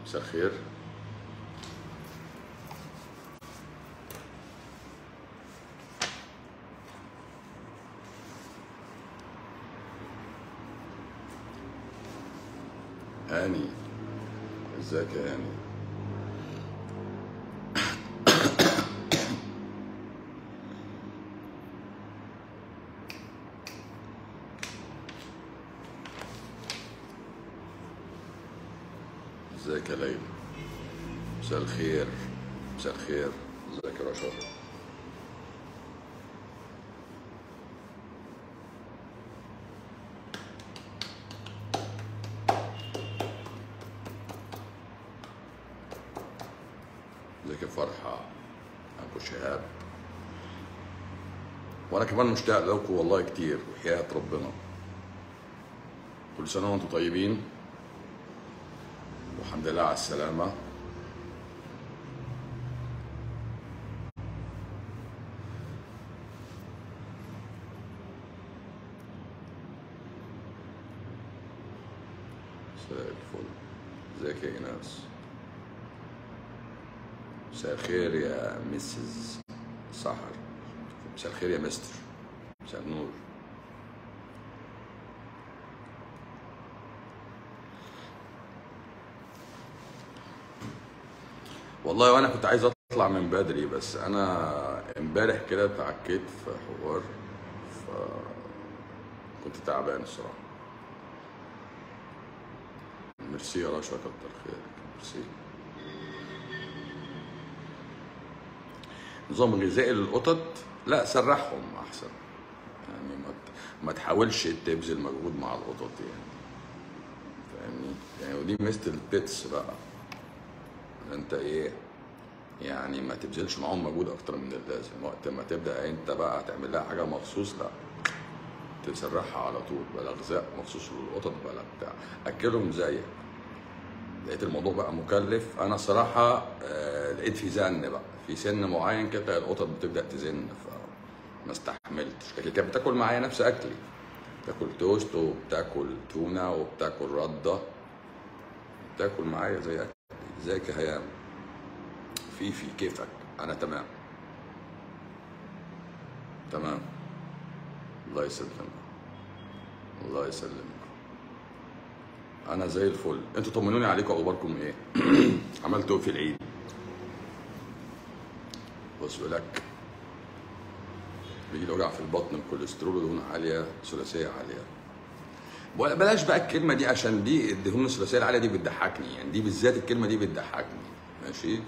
مساء الخير هاني ازيك يا هاني ازيك يا ليلى مساء الخير مساء الخير ازيك يا رشا ازيك يا فرحة ابو شهاب وانا كمان مشتاق لكم والله كتير وحياة ربنا كل سنة وانتم طيبين والحمد لله على السلامة مساء الفل ازيك يا ايناس مساء الخير يا مسز سحر مساء الخير يا مستر مساء النور والله وانا كنت عايز اطلع من بدري بس انا امبارح كده اتعكيت في حوار ف كنت تعبان الصراحه ميرسي يا رشا كتر خيرك ميرسي نظام غذائي للقطط لا سرحهم احسن يعني ما ت- ما تحاولش تبذل مجهود مع القطط يعني فاهمني يعني ودي مثل البيتس بقى انت ايه يعني ما تبذلش معاهم مجهود اكتر من اللازم وقت ما تبدا انت بقى تعمل لها حاجه مخصوص لا تسرحها على طول بلا غذاء مخصوص للقطط بلا بتاع اكلهم زيك لقيت الموضوع بقى مكلف انا صراحه آه، لقيت في زن بقى في سن معين كده القطط بتبدا تزن فما استحملتش كانت كانت بتاكل معايا نفس اكلي بتاكل توست وبتاكل تونه وبتاكل رده بتاكل معايا زي اكلي ازيك يا هيام في في كيفك انا تمام تمام الله يسلمك الله يسلمك انا زي الفل انتوا طمنوني عليكم اخباركم ايه عملتوا ايه في العيد بص بيقول لك بيجي لي وجع في البطن الكوليسترول ودهون عاليه ثلاثيه عاليه ولا بلاش بقى الكلمه دي عشان دي الدهون الثلاثيه العاليه دي بتضحكني يعني دي بالذات الكلمه دي بتضحكني ماشي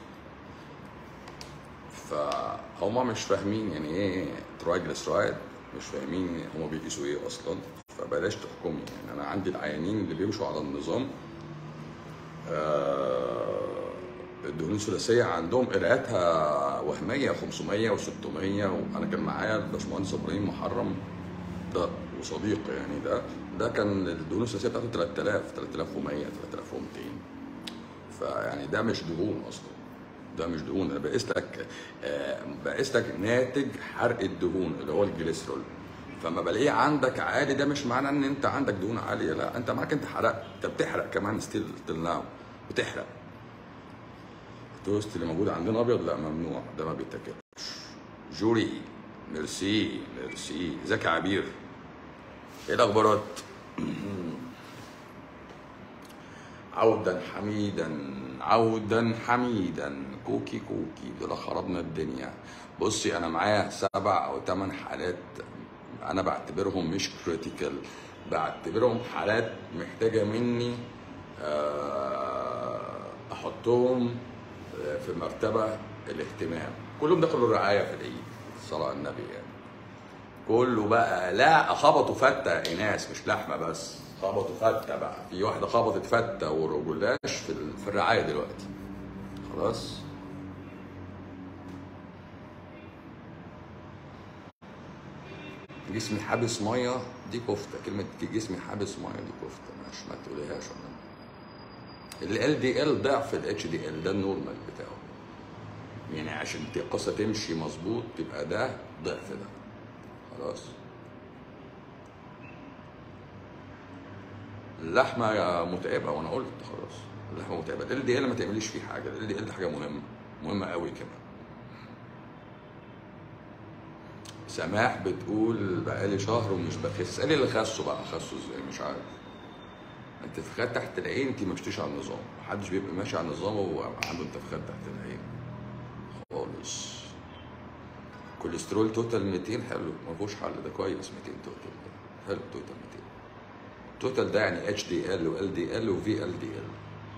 فهم مش فاهمين يعني ايه ترايجليسرايد مش فاهمين هم بيقيسوا ايه اصلا فبلاش تحكمي يعني انا عندي العيانين اللي بيمشوا على النظام آه، الدهون الثلاثيه عندهم قراءاتها وهميه 500 و600 وانا كان معايا الباشمهندس ابراهيم محرم ده وصديق يعني ده ده كان الدهون الثلاثيه بتاعته 3000 3100 3200 فيعني ده مش دهون اصلا ده مش دهون انا بقيس لك آه، بقيس لك ناتج حرق الدهون اللي هو الجليسرول فما بلاقيه عندك عالي ده مش معناه ان انت عندك دهون عاليه لا انت معاك انت حرقت انت بتحرق كمان ستيل تل ناو بتحرق التوست اللي موجود عندنا ابيض لا ممنوع ده ما بيتاكلش جوري ميرسي ميرسي ازيك يا عبير ايه الاخبارات عودا حميدا عودا حميدا كوكي كوكي دول خربنا الدنيا بصي انا معايا سبع او ثمان حالات انا بعتبرهم مش كريتيكال بعتبرهم حالات محتاجه مني آه، احطهم آه، في مرتبه الاهتمام كلهم دخلوا الرعايه في العيد الصلاه على النبي يعني كله بقى لا خبطوا فته يا ايناس مش لحمه بس خبطوا فته بقى في واحده خبطت فته ورجلاش في ال- في الرعايه دلوقتي خلاص جسمي حابس ميه دي كفته كلمه جسمي حابس ميه دي كفته مش ما تقوليهاش ولا ال دي ال ضعف الاتش دي ال ده النورمال بتاعه يعني عشان القصه تمشي مظبوط تبقى ده ضعف ده خلاص اللحمه متعبه وانا قلت خلاص اللحمه متعبه ال دي ال ما تعمليش فيه حاجه ال دي ال حاجه مهمه مهمه قوي كمان سماح بتقول بقالي شهر ومش بخس اسالي اللي خسوا بقى خسوا ازاي مش عارف انت انتفاخات تحت العين انت ما مشيتيش على النظام محدش بيبقى ماشي على النظام وهو عنده انتفاخات تحت العين خالص كوليسترول توتال 200 حلو ما فيهوش حل ده كويس 200 توتال حلو توتال 200 توتال ده يعني اتش دي ال وال دي ال وفي ال دي ال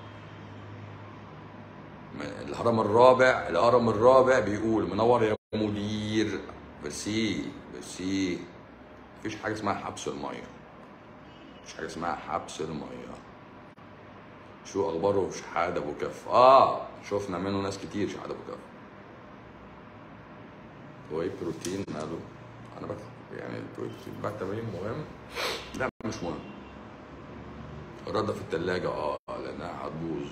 الهرم الرابع الهرم الرابع بيقول منور يا مدير ميرسي ميرسي مفيش حاجه اسمها حبس الميه مفيش حاجه اسمها حبس الميه شو اخباره في شحاده ابو كف اه شفنا منه ناس كتير شحاده ابو كف واي بروتين ماله انا بكتب يعني البروتين بعد التمرين مهم لا مش مهم الرده في التلاجة اه لانها هتبوظ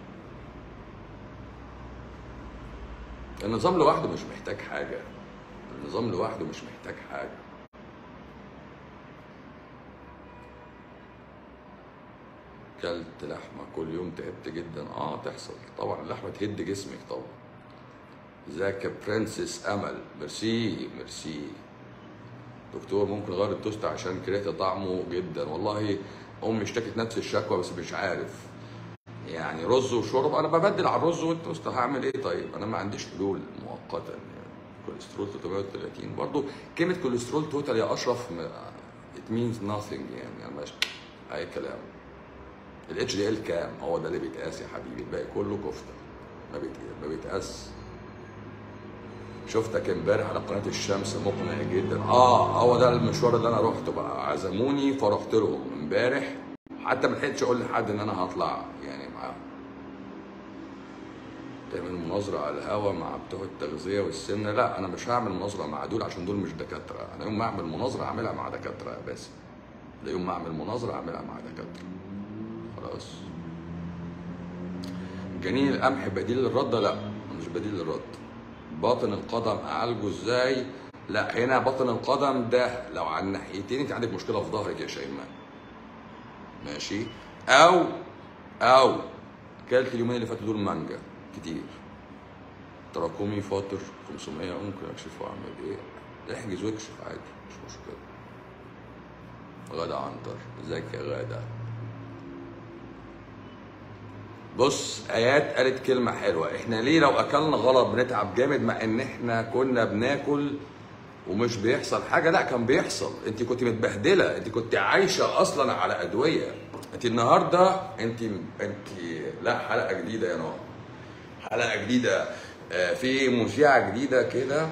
النظام لوحده مش محتاج حاجه النظام لوحده مش محتاج حاجه كلت لحمه كل يوم تعبت جدا اه تحصل طبعا اللحمه تهد جسمك طبعا ازيك يا برنسس امل ميرسي ميرسي دكتور ممكن اغير التوست عشان كرهت طعمه جدا والله امي اشتكت نفس الشكوى بس مش عارف يعني رز وشرب انا ببدل على الرز والتوست هعمل ايه طيب انا ما عنديش حلول مؤقتا يعني كوليسترول 330 برضه كلمه كوليسترول توتال يا اشرف it means nothing يعني انا ماشي اي كلام الاتش دي ال كام هو ده اللي بيتقاس يا حبيبي الباقي كله كفته ما بيتقاس ما بيتقاس شفتك امبارح على قناه الشمس مقنع جدا اه هو ده المشوار اللي انا رحته بقى عزموني فرحت لهم امبارح حتى ما لحقتش اقول لحد ان انا هطلع يعني معاهم تعمل مناظرة على الهوا مع بتوع التغذية والسمنة لا أنا مش هعمل مناظرة مع دول عشان دول مش دكاترة أنا يوم ما أعمل مناظرة أعملها مع دكاترة يا باسم ده يوم ما أعمل مناظرة أعملها مع دكاترة خلاص جنين القمح بديل للرد لا مش بديل للرد باطن القدم أعالجه إزاي لا هنا باطن القدم ده لو على الناحيتين انت عندك مشكله في ظهرك يا شيماء ماشي او او كلت اليومين اللي فاتوا دول مانجا كتير تراكمي فاطر 500 ممكن اكشف واعمل ايه احجز واكشف عادي مش مشكله غدا عنتر ازيك يا غاده بص ايات قالت كلمه حلوه احنا ليه لو اكلنا غلط بنتعب جامد مع ان احنا كنا بناكل ومش بيحصل حاجه لا كان بيحصل انت كنت متبهدله انت كنت عايشه اصلا على ادويه انت النهارده انت انت لا حلقه جديده يا نور حلقه جديده آه، في مذيعه جديده كده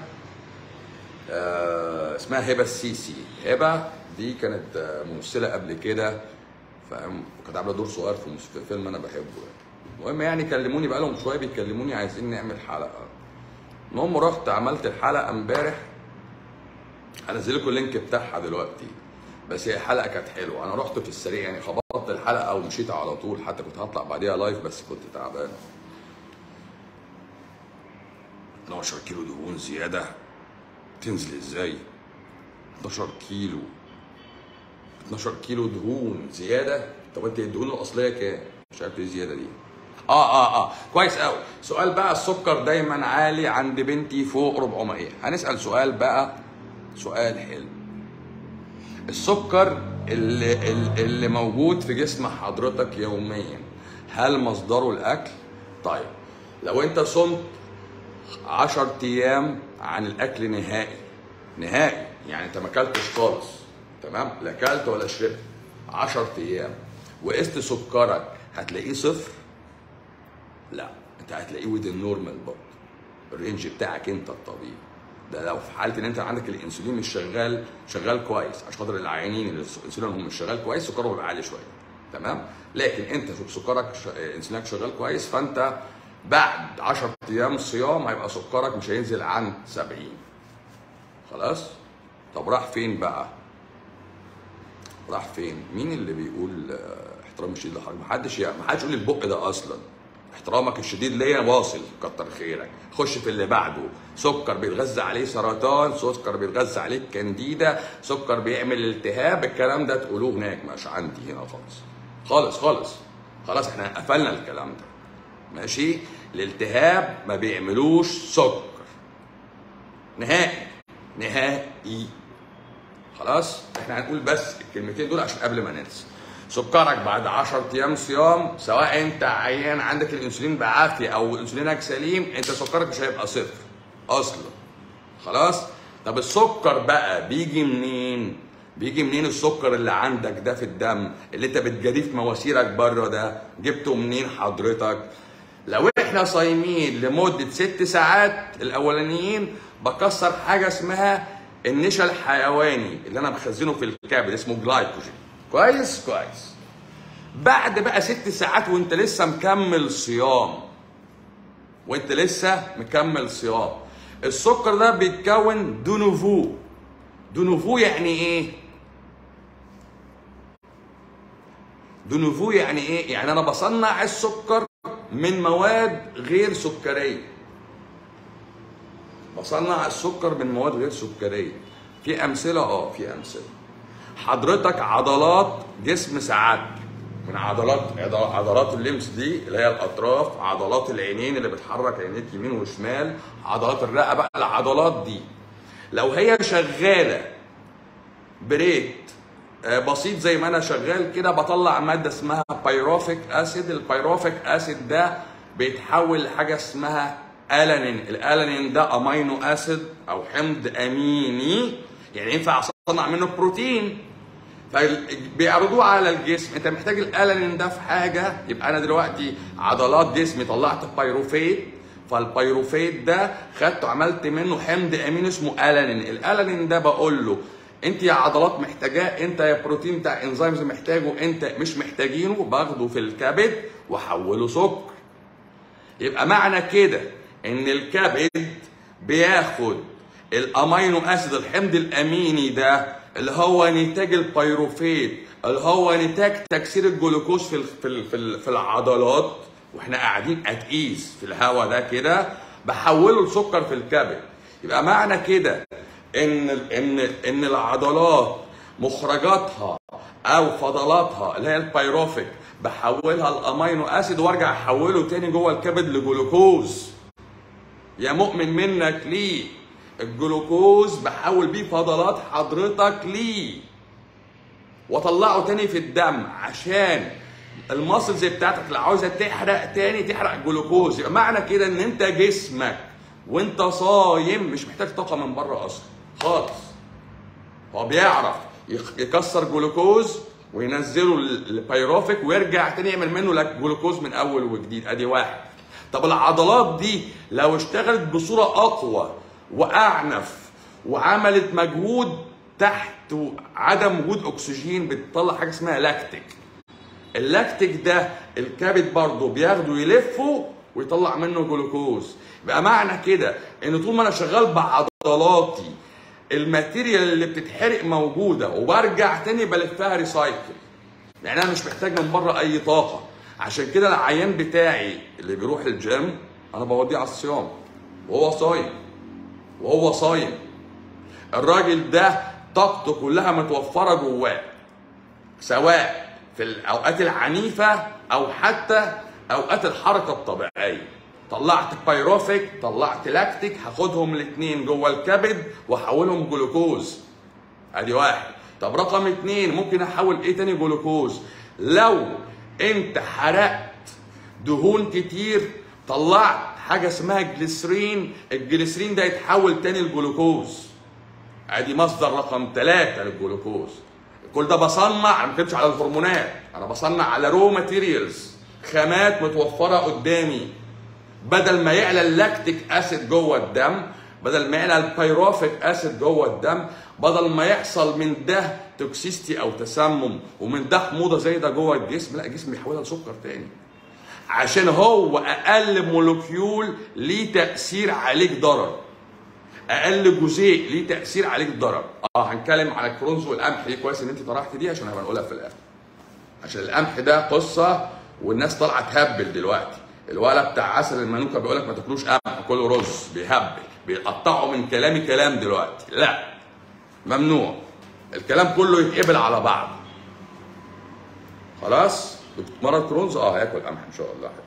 آه، اسمها هبه السيسي هبه دي كانت آه، ممثله قبل كده فاهم وكانت عامله دور صغير في مس- في فيلم انا بحبه يعني المهم يعني كلموني بقالهم شويه بيكلموني عايزين نعمل حلقه المهم رحت عملت الحلقه امبارح هنزل لكم اللينك بتاعها دلوقتي بس هي حلقه كانت حلوه انا رحت في السريع يعني خبطت الحلقه ومشيت على طول حتى كنت هطلع بعديها لايف بس كنت تعبان 12 كيلو دهون زياده تنزل ازاي 12 كيلو 12 كيلو دهون زياده طب انت الدهون الاصليه كام مش عارف ايه الزياده دي اه اه اه كويس قوي سؤال بقى السكر دايما عالي عند بنتي فوق 400 هنسال سؤال بقى سؤال حلو السكر اللي, اللي موجود في جسم حضرتك يوميا هل مصدره الاكل طيب لو انت صمت 10 ايام عن الاكل نهائي نهائي يعني انت ما اكلتش خالص تمام لا اكلت ولا شربت 10 ايام وقست سكرك هتلاقيه صفر لا انت هتلاقيه ود النورمال برضه الرينج بتاعك انت الطبيعي ده لو في حاله ان انت عندك الانسولين مش شغال شغال كويس عشان خاطر العيانين اللي الانسولين هم مش شغال كويس سكرهم بيبقى عالي شويه تمام لكن انت سكرك ش... انسولينك شغال كويس فانت بعد 10 ايام صيام هيبقى سكرك مش هينزل عن 70 خلاص طب راح فين بقى راح فين مين اللي بيقول آه، احترام الشديد لحضرتك محدش يعني محدش يقول البق ده اصلا احترامك الشديد ليا واصل كتر خيرك خش في اللي بعده سكر بيتغذى عليه سرطان سكر بيتغذى عليه كانديدا سكر بيعمل التهاب الكلام ده تقولوه هناك مش عندي هنا خالص خالص خالص خلاص احنا قفلنا الكلام ده ماشي الالتهاب ما بيعملوش سكر نهائي نهائي خلاص احنا هنقول بس الكلمتين دول عشان قبل ما ننسى سكرك بعد 10 ايام صيام سواء انت عيان عندك الانسولين بعافيه او انسولينك سليم انت سكرك مش هيبقى صفر اصلا خلاص طب السكر بقى بيجي منين بيجي منين السكر اللي عندك ده في الدم اللي انت بتجريه في مواسيرك بره ده جبته منين حضرتك لو احنا صايمين لمده ست ساعات الاولانيين بكسر حاجه اسمها النشا الحيواني اللي انا مخزنه في الكبد اسمه جلايكوجين كويس كويس بعد بقى ست ساعات وانت لسه مكمل صيام وانت لسه مكمل صيام السكر ده بيتكون دونوفو دونوفو يعني ايه دونوفو يعني ايه يعني انا بصنع السكر من مواد غير سكريه بصنع السكر من مواد غير سكريه في امثله اه في امثله حضرتك عضلات جسم سعادتك من عضلات عضلات اللمس دي اللي هي الاطراف عضلات العينين اللي بتحرك عينيك يمين وشمال عضلات الرقبه العضلات دي لو هي شغاله بريت آه، بسيط زي ما انا شغال كده بطلع ماده اسمها بايروفيك اسيد البايروفيك اسيد ده بيتحول لحاجه اسمها الانين الالانين ده امينو اسيد او حمض اميني يعني ينفع اصنع منه بروتين فبيعرضوه على الجسم انت محتاج الالانين ده في حاجه يبقى انا دلوقتي عضلات جسمي طلعت بايروفيت فالبايروفيت ده خدته عملت منه حمض امين اسمه الانين الالانين ده بقول له انت يا عضلات محتاجاه انت يا بروتين بتاع انزيمز محتاجه انت مش محتاجينه باخده في الكبد واحوله سكر يبقى معنى كده ان الكبد بياخد الامينو اسيد الحمض الاميني ده اللي هو نتاج البيروفيت اللي هو نتاج تكسير الجلوكوز في ال- في ال- في ال- في العضلات واحنا قاعدين اتقيس في الهواء ده كده بحوله لسكر في الكبد يبقى معنى كده ان ال- ان ان العضلات مخرجاتها او فضلاتها اللي هي البيروفيك بحولها الامينو اسيد وارجع احوله تاني جوه الكبد لجلوكوز يا مؤمن منك ليه الجلوكوز بحول بيه فضلات حضرتك ليه واطلعه تاني في الدم عشان الماسلز بتاعتك اللي عاوزه تحرق تاني تحرق جلوكوز يبقى معنى كده ان انت جسمك وانت صايم مش محتاج طاقه من بره اصلا خالص هو بيعرف يخ- يكسر جلوكوز وينزله البيروفيك ويرجع تاني يعمل منه لك جلوكوز من اول وجديد ادي واحد طب العضلات دي لو اشتغلت بصوره اقوى واعنف وعملت مجهود تحت عدم وجود اكسجين بتطلع حاجه اسمها لاكتيك اللاكتيك ده الكبد برضه بياخده يلفه ويطلع منه جلوكوز يبقى معنى كده ان طول ما انا شغال بعضلاتي الماتيريال اللي بتتحرق موجوده وبرجع تاني بلفها ريسايكل يعني انا مش محتاج من بره اي طاقه عشان كده العيان بتاعي اللي بيروح الجيم انا بوديه على الصيام وهو صايم وهو صايم الراجل ده طاقته كلها متوفره جواه سواء في الاوقات العنيفه او حتى اوقات الحركه الطبيعيه طلعت بايروفيك طلعت لاكتيك هاخدهم الاثنين جوه الكبد واحولهم جلوكوز ادي واحد طب رقم اتنين ممكن احول ايه تاني جلوكوز لو انت حرقت دهون كتير طلعت حاجه اسمها جليسرين الجليسرين ده يتحول تاني لجلوكوز ادي مصدر رقم ثلاثة للجلوكوز كل ده بصنع انا ما بتكلمش على الهرمونات انا بصنع على رو ماتيريالز خامات متوفره قدامي بدل ما يعلى اللاكتيك اسيد جوه الدم بدل ما يعلى البيروفيك اسيد جوه الدم بدل ما يحصل من ده توكسيستي او تسمم ومن ده حموضه زي ده جوه الجسم لا الجسم يحولها لسكر تاني عشان هو اقل مولكيول ليه تاثير عليك ضرر اقل جزيء ليه تاثير عليك ضرر اه هنتكلم على الكرونز والقمح دي كويس ان انت طرحت دي عشان هبقى نقولها في الاخر عشان القمح ده قصه والناس طالعه تهبل دلوقتي الولد بتاع عسل المانوكا بيقول لك ما تاكلوش قمح كله رز بيهبل بيقطعوا من كلامي كلام دلوقتي لا ممنوع الكلام كله يتقبل على بعض خلاص مرض كرونز اه هياكل قمح ان شاء الله عادي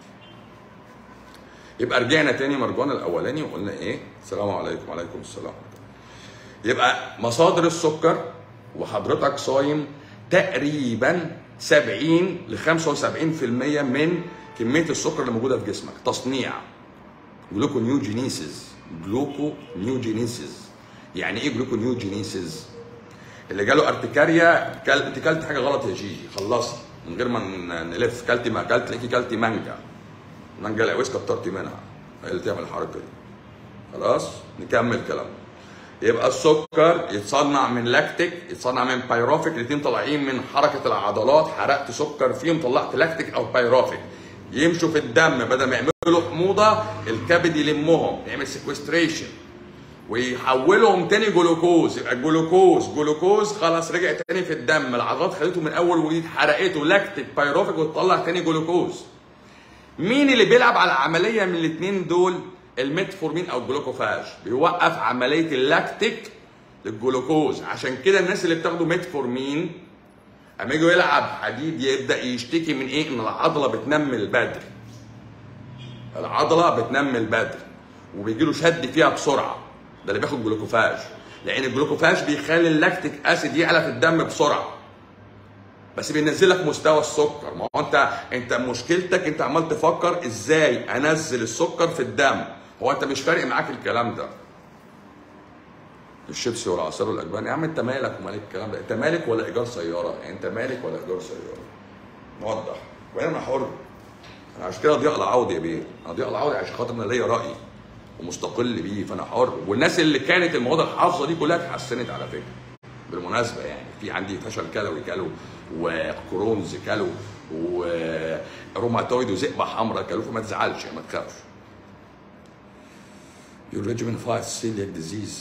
يبقى رجعنا تاني مرجونا الاولاني وقلنا ايه السلام عليكم وعليكم السلام يبقى مصادر السكر وحضرتك صايم تقريبا 70 ل 75% من كميه السكر اللي موجوده في جسمك تصنيع جلوكونيوجينيسيس جلوكونيوجينيسيس يعني ايه جلوكونيوجينيسيس اللي جاله ارتكاريا كل انت كلت حاجه غلط يا جيجي خلصت من غير ما ن- نلف كلتي ما كلت تلاقيكي كلتي مانجا مانجا العويس كترتي منها هي اللي تعمل الحركه دي خلاص نكمل كلامنا يبقى السكر يتصنع من لاكتيك يتصنع من بايروفيك الاثنين طالعين من حركه العضلات حرقت سكر فيهم طلعت لاكتيك او بايروفيك يمشوا في الدم بدل ما يعملوا حموضه الكبد يلمهم يعمل سيكوستريشن ويحولهم تاني جلوكوز يبقى جلوكوز جلوكوز خلاص رجع تاني في الدم العضلات خدته من اول وجديد حرقته لاكتيك بايروفيك وتطلع تاني جلوكوز مين اللي بيلعب على عمليه من الاثنين دول الميتفورمين او الجلوكوفاج بيوقف عمليه اللاكتيك للجلوكوز عشان كده الناس اللي بتاخدوا ميتفورمين اما يجوا يلعب حديد يبدا يشتكي من ايه ان العضله بتنمل بدري العضله بتنمل بدري وبيجي له شد فيها بسرعه ده اللي بياخد جلوكوفاج لان الجلوكوفاج بيخلي اللاكتيك اسيد يعلى في الدم بسرعه بس بينزل لك مستوى السكر ما هو انت انت مشكلتك انت عمال تفكر ازاي انزل السكر في الدم هو انت مش فارق معاك الكلام ده الشيبسي والعصير والاجبان يا عم انت مالك ومال الكلام ده انت مالك ولا ايجار سياره يعني انت مالك ولا ايجار سياره نوضح وبعدين انا حر انا عشان كده ضياء العوضي يا بيه انا ضياء العوضي عشان خاطر انا ليا راي ومستقل بيه فانا حر والناس اللي كانت المواد الحافظه دي كلها اتحسنت على فكره بالمناسبه يعني في عندي فشل كلوي كلو وكرونز كلو وروماتويد وذئبه حمراء كلو فما تزعلش ما تخافش Your regimen fights celiac disease.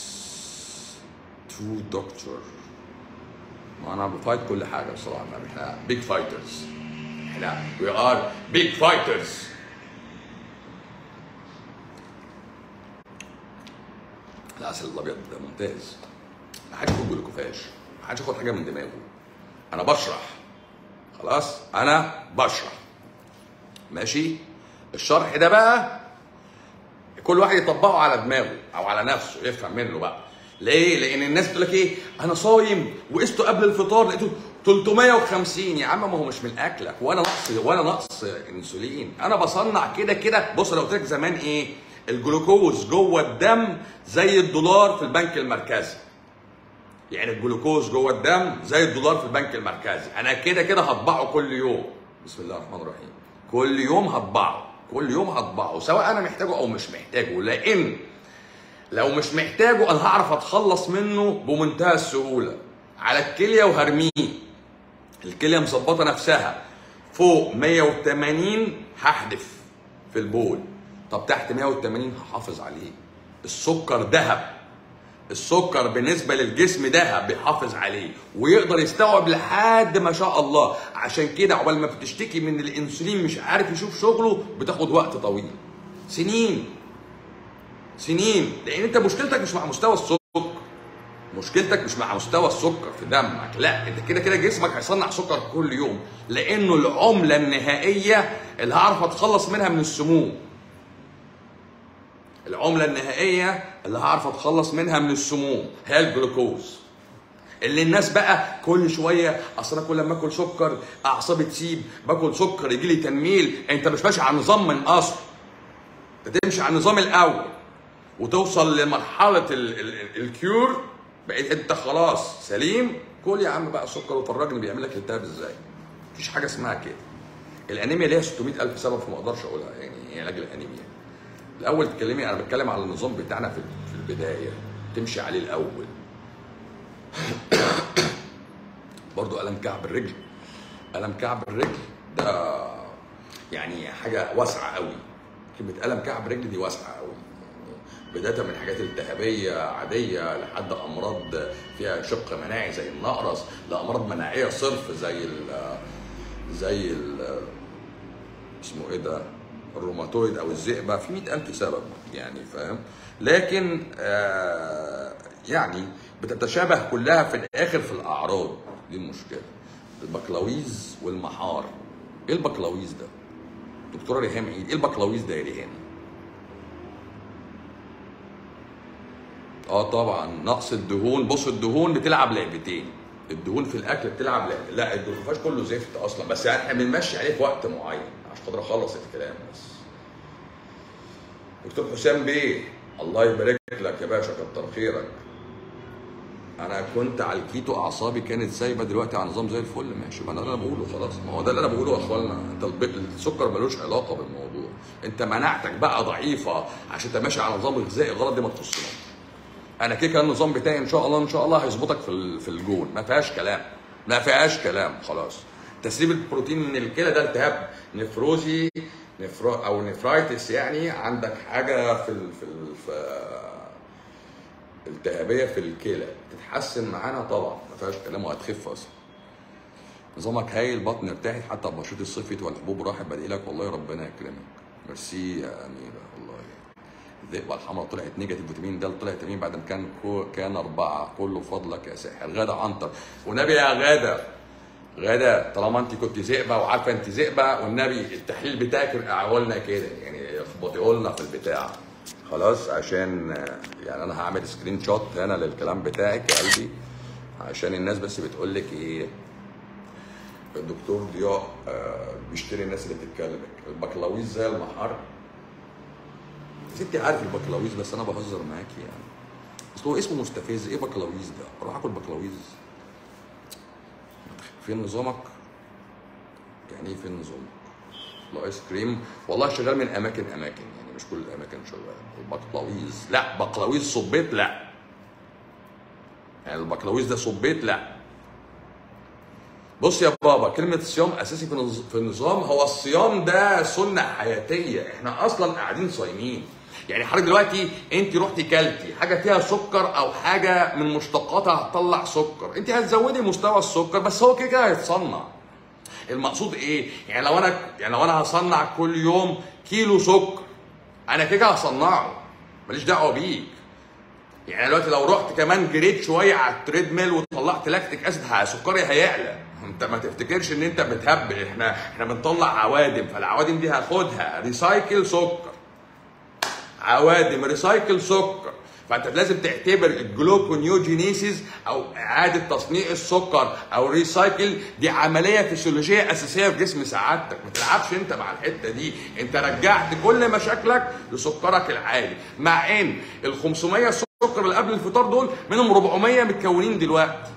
True doctor. ما انا بفايت كل حاجه بصراحه احنا بيج فايترز احنا وي ار بيج فايترز العسل الابيض ده ممتاز ما حدش ياخد جلوكوفاج ما حدش ياخد حاجه من دماغه انا بشرح خلاص انا بشرح ماشي الشرح ده بقى كل واحد يطبقه على دماغه او على نفسه يفهم منه بقى ليه؟ لان الناس بتقول لك ايه؟ انا صايم وقسته قبل الفطار لقيته 350 يا عم ما هو مش من اكلك وانا نقص وانا نقص انسولين انا بصنع كده كده بص انا قلت لك زمان ايه؟ الجلوكوز جوه الدم زي الدولار في البنك المركزي يعني الجلوكوز جوه الدم زي الدولار في البنك المركزي انا كده كده هطبعه كل يوم بسم الله الرحمن الرحيم كل يوم هطبعه كل يوم هطبعه سواء انا محتاجه او مش محتاجه لان لو مش محتاجه انا هعرف اتخلص منه بمنتهى السهوله على الكليه وهرميه الكليه مظبطه نفسها فوق 180 هحدف في البول طب تحت 180 هحافظ عليه السكر ذهب السكر بالنسبه للجسم ده بيحافظ عليه ويقدر يستوعب لحد ما شاء الله عشان كده عقبال ما بتشتكي من الانسولين مش عارف يشوف شغله بتاخد وقت طويل سنين سنين لان انت مشكلتك مش مع مستوى السكر مشكلتك مش مع مستوى السكر في دمك لا انت كده كده جسمك هيصنع سكر كل يوم لانه العمله النهائيه اللي هعرف اتخلص منها من السموم العملة النهائية اللي هعرف اتخلص منها من السموم هي الجلوكوز اللي الناس بقى كل شويه اصل انا كل ما اكل سكر اعصابي تسيب باكل سكر يجي لي تنميل انت مش ماشي على نظام من اصل انت تمشي على النظام الاول وتوصل لمرحله ال- ال- ال- الكيور بقيت انت خلاص سليم كل يا عم بقى سكر وفرجني بيعمل لك التهاب ازاي مفيش حاجه اسمها كده الانيميا ليها 600 الف سبب فما اقدرش اقولها يعني ايه علاج الانيميا الاول تكلمي انا بتكلم على النظام بتاعنا في في البدايه تمشي عليه الاول برضو الم كعب الرجل الم كعب الرجل ده يعني حاجه واسعه قوي كلمه الم كعب الرجل دي واسعه قوي بدايه من حاجات التهابيه عاديه لحد امراض فيها شق مناعي زي النقرس لامراض مناعيه صرف زي ال زي ال اسمه ايه ده الروماتويد او الذئبه في مئة ألف سبب يعني فاهم لكن آه يعني بتتشابه كلها في الاخر في الاعراض دي المشكله البكلاويز والمحار ايه البقلاويز ده دكتوره ريهام عيد ايه البقلاويز ده يا ريهام اه طبعا نقص الدهون بص الدهون بتلعب لعبتين الدهون في الاكل بتلعب لعبة. لا الدهون كله زفت اصلا بس يعني احنا بنمشي عليه في وقت معين عشان خاطر اخلص الكلام بس دكتور حسام بيه الله يبارك لك يا باشا كتر خيرك انا كنت على الكيتو اعصابي كانت سايبه دلوقتي على نظام زي الفل ماشي ما انا اللي انا بقوله خلاص ما هو ده اللي انا بقوله يا اخوانا انت الب- السكر ملوش علاقه بالموضوع انت مناعتك بقى ضعيفه عشان انت ماشي على نظام غذائي غلط دي ما تخصناش انا كده كده النظام بتاعي ان شاء الله ان شاء الله هيظبطك في ال- في الجون ما فيهاش كلام ما فيهاش كلام خلاص تسريب البروتين من الكلى ده التهاب نفروزي نفرو او نفرايتس يعني عندك حاجه في ال في, ال في التهابيه في الكلى تتحسن معانا طبعا ما فيهاش كلام وهتخف اصلا نظامك هايل بطن ارتاحت حتى البشرة الصفت والحبوب راحت بدعي لك والله ربنا يكرمك ميرسي يا اميره والله الذئبه الحمراء طلعت نيجاتيف فيتامين د طلعت يمين بعد ما كان كو كان اربعه كله بفضلك يا ساحر غاده عنتر والنبي يا غاده غاده طالما انت كنت ذئبه وعارفه انت ذئبه والنبي التحليل بتاعك ارجعوا لنا كده يعني اخبطيه لنا في البتاع خلاص عشان آه، يعني انا هعمل سكرين شوت هنا للكلام بتاعك يا قلبي عشان الناس بس بتقول لك ايه الدكتور ضياء آه، بيشتري الناس اللي بتتكلم البكلاويز زي المحار ستي عارف البكلاويز بس انا بهزر معاكي يعني اصل هو اسمه مستفز ايه بكلاويز ده اروح اكل بكلاويز فين نظامك يعني ايه فين نظامك الايس كريم والله شغال من اماكن اماكن يعني مش كل الاماكن شغال البقلاويز لا بقلاويز صبيت لا يعني البقلاويز ده صبيت لا بص يا بابا كلمة الصيام أساسي في النظ- في النظام هو الصيام ده سنة حياتية، إحنا أصلا قاعدين صايمين. يعني حضرتك دلوقتي أنت رحتي كلتي حاجة فيها سكر أو حاجة من مشتقاتها هتطلع سكر، أنت هتزودي مستوى السكر بس هو كده كده هيتصنع. المقصود إيه؟ يعني لو أنا يعني لو أنا هصنع كل يوم كيلو سكر أنا كده كده هصنعه. ماليش دعوة بيك. يعني دلوقتي لو رحت كمان جريت شويه على التريد ميل وطلعت لاكتيك اسيد ه- سكري هيعلى انت ما تفتكرش ان انت بتهبل احنا احنا بنطلع عوادم فالعوادم دي هاخدها ريسايكل سكر عوادم ريسايكل سكر فانت لازم تعتبر الجلوكونيوجينيسيس او اعاده تصنيع السكر او ريسايكل دي عمليه فسيولوجيه اساسيه في جسم سعادتك ما تلعبش انت مع الحته دي انت رجعت كل مشاكلك لسكرك العالي مع ان ال 500 سكر اللي قبل الفطار دول منهم 400 متكونين دلوقتي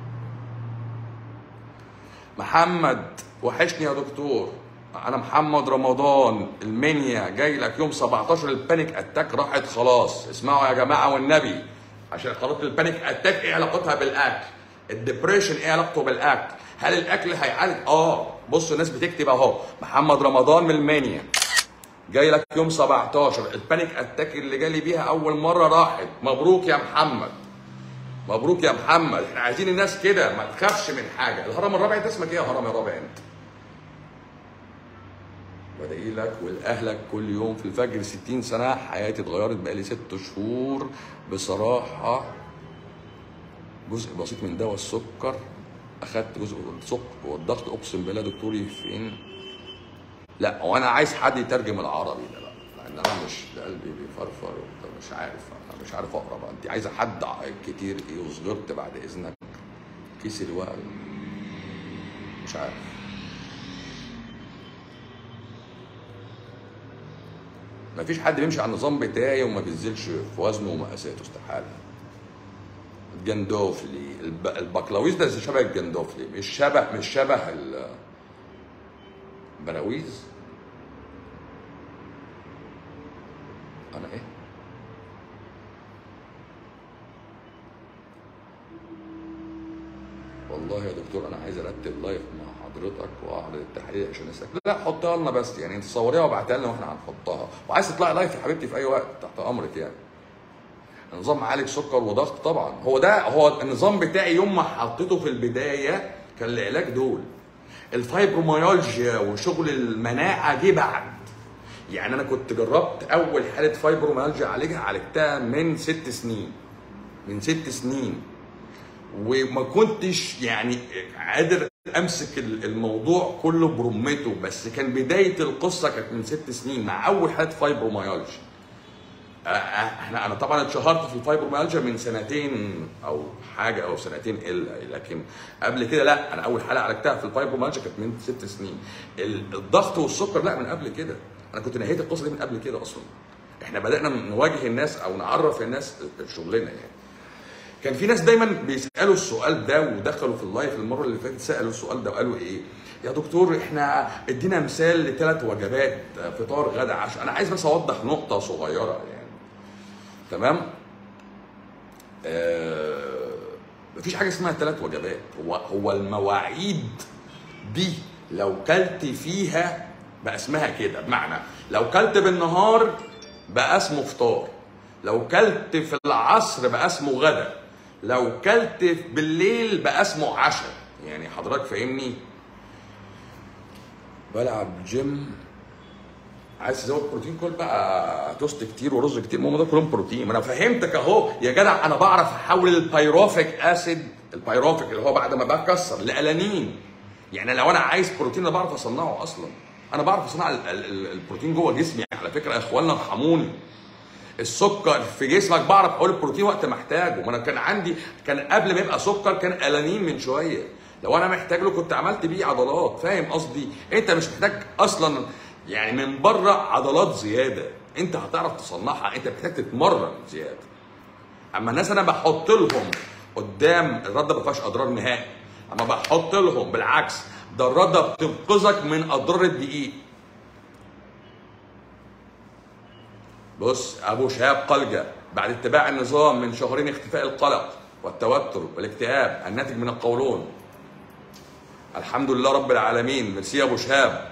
محمد وحشني يا دكتور انا محمد رمضان المنيا جاي لك يوم 17 البانيك اتاك راحت خلاص اسمعوا يا جماعه والنبي عشان خلاص البانيك اتاك ايه علاقتها بالاكل الدبريشن ايه علاقته بالاكل هل الاكل هيعالج اه بصوا الناس بتكتب اهو محمد رمضان من المنيا جاي لك يوم 17 البانيك اتاك اللي جالي بيها اول مره راحت مبروك يا محمد مبروك يا محمد احنا عايزين الناس كده ما تخافش من حاجه الهرم الرابع انت اسمك ايه يا هرم الرابع انت بدعي لك ولاهلك كل يوم في الفجر 60 سنه حياتي اتغيرت بقالي ست شهور بصراحه جزء بسيط من دواء السكر اخدت جزء من السكر والضغط اقسم بالله دكتوري فين لا هو انا عايز حد يترجم العربي ده بقى لان انا مش ده قلبي بيفرفر وبتاع، مش عارف انا مش عارف اقرا بقى انت عايزه حد كتير ايه وصغرت بعد اذنك كيس الوقت مش عارف مفيش حد بيمشي على النظام بتاعي وما بينزلش في وزنه ومقاساته استحاله الجندوفلي الب... البقلاويز ده شبه الجندوفلي مش شبه مش شبه ال... براويز انا ايه والله يا دكتور انا عايز ارتب لايف مع حضرتك واعرض التحاليل عشان الناس لا حطها لنا بس يعني انت صوريها وابعتها لنا واحنا هنحطها وعايز تطلعي لايف يا حبيبتي في اي وقت تحت امرك يعني نظام معالج سكر وضغط طبعا هو ده هو النظام بتاعي يوم ما حطيته في البدايه كان العلاج دول الفايبروميالجيا وشغل المناعه جه بعد يعني انا كنت جربت اول حاله فايبروميالجيا اعالجها عالجتها من ست سنين من ست سنين وما كنتش يعني قادر امسك ال- الموضوع كله برمته بس كان بدايه القصه كانت من ست سنين مع اول حاله فايبروميالجيا آه، آه، احنا انا طبعا اتشهرت في الفايبروميالجيا من سنتين او حاجه او سنتين الا لكن قبل كده لا انا اول حاله عالجتها في الفايبروميالجيا كانت من ست سنين ال- الضغط والسكر لا من قبل كده انا كنت نهيت القصه دي من قبل كده اصلا احنا بدانا نواجه الناس او نعرف الناس شغلنا يعني كان في ناس دايما بيسالوا السؤال ده ودخلوا في اللايف المره اللي فاتت سالوا السؤال ده وقالوا ايه يا دكتور احنا ادينا مثال لثلاث وجبات فطار غدا عشاء انا عايز بس اوضح نقطه صغيره يعني تمام آه مفيش حاجه اسمها ثلاث وجبات هو هو المواعيد دي لو كلت فيها بقى اسمها كده بمعنى لو كلت بالنهار بقى اسمه فطار لو كلت في العصر بقى اسمه غدا لو كلت بالليل بقى اسمه عشاء يعني حضرتك فاهمني بلعب جيم عايز تزود بروتين كل بقى توست كتير ورز كتير ما هم ده كلهم بروتين ما انا فهمتك اهو يا جدع انا بعرف احول البيروفيك اسيد البيروفيك اللي هو بعد ما بكسر لالانين يعني لو انا عايز بروتين انا بعرف اصنعه اصلا انا بعرف اصنع ال- ال- ال- البروتين جوه جسمي على فكره يا اخوانا ارحموني السكر في جسمك بعرف احول البروتين وقت ما احتاجه ما انا كان عندي كان قبل ما يبقى سكر كان الانين من شويه لو انا محتاج له كنت عملت بيه عضلات فاهم قصدي انت مش محتاج اصلا يعني من بره عضلات زياده انت هتعرف تصنعها انت محتاج تتمرن زياده اما الناس انا بحط لهم قدام الرده ما فيهاش اضرار نهائي اما بحط لهم بالعكس ده الرده بتنقذك من اضرار الدقيق بص ابو شهاب قلجه بعد اتباع النظام من شهرين اختفاء القلق والتوتر والاكتئاب الناتج من القولون الحمد لله رب العالمين ميرسي يا ابو شهاب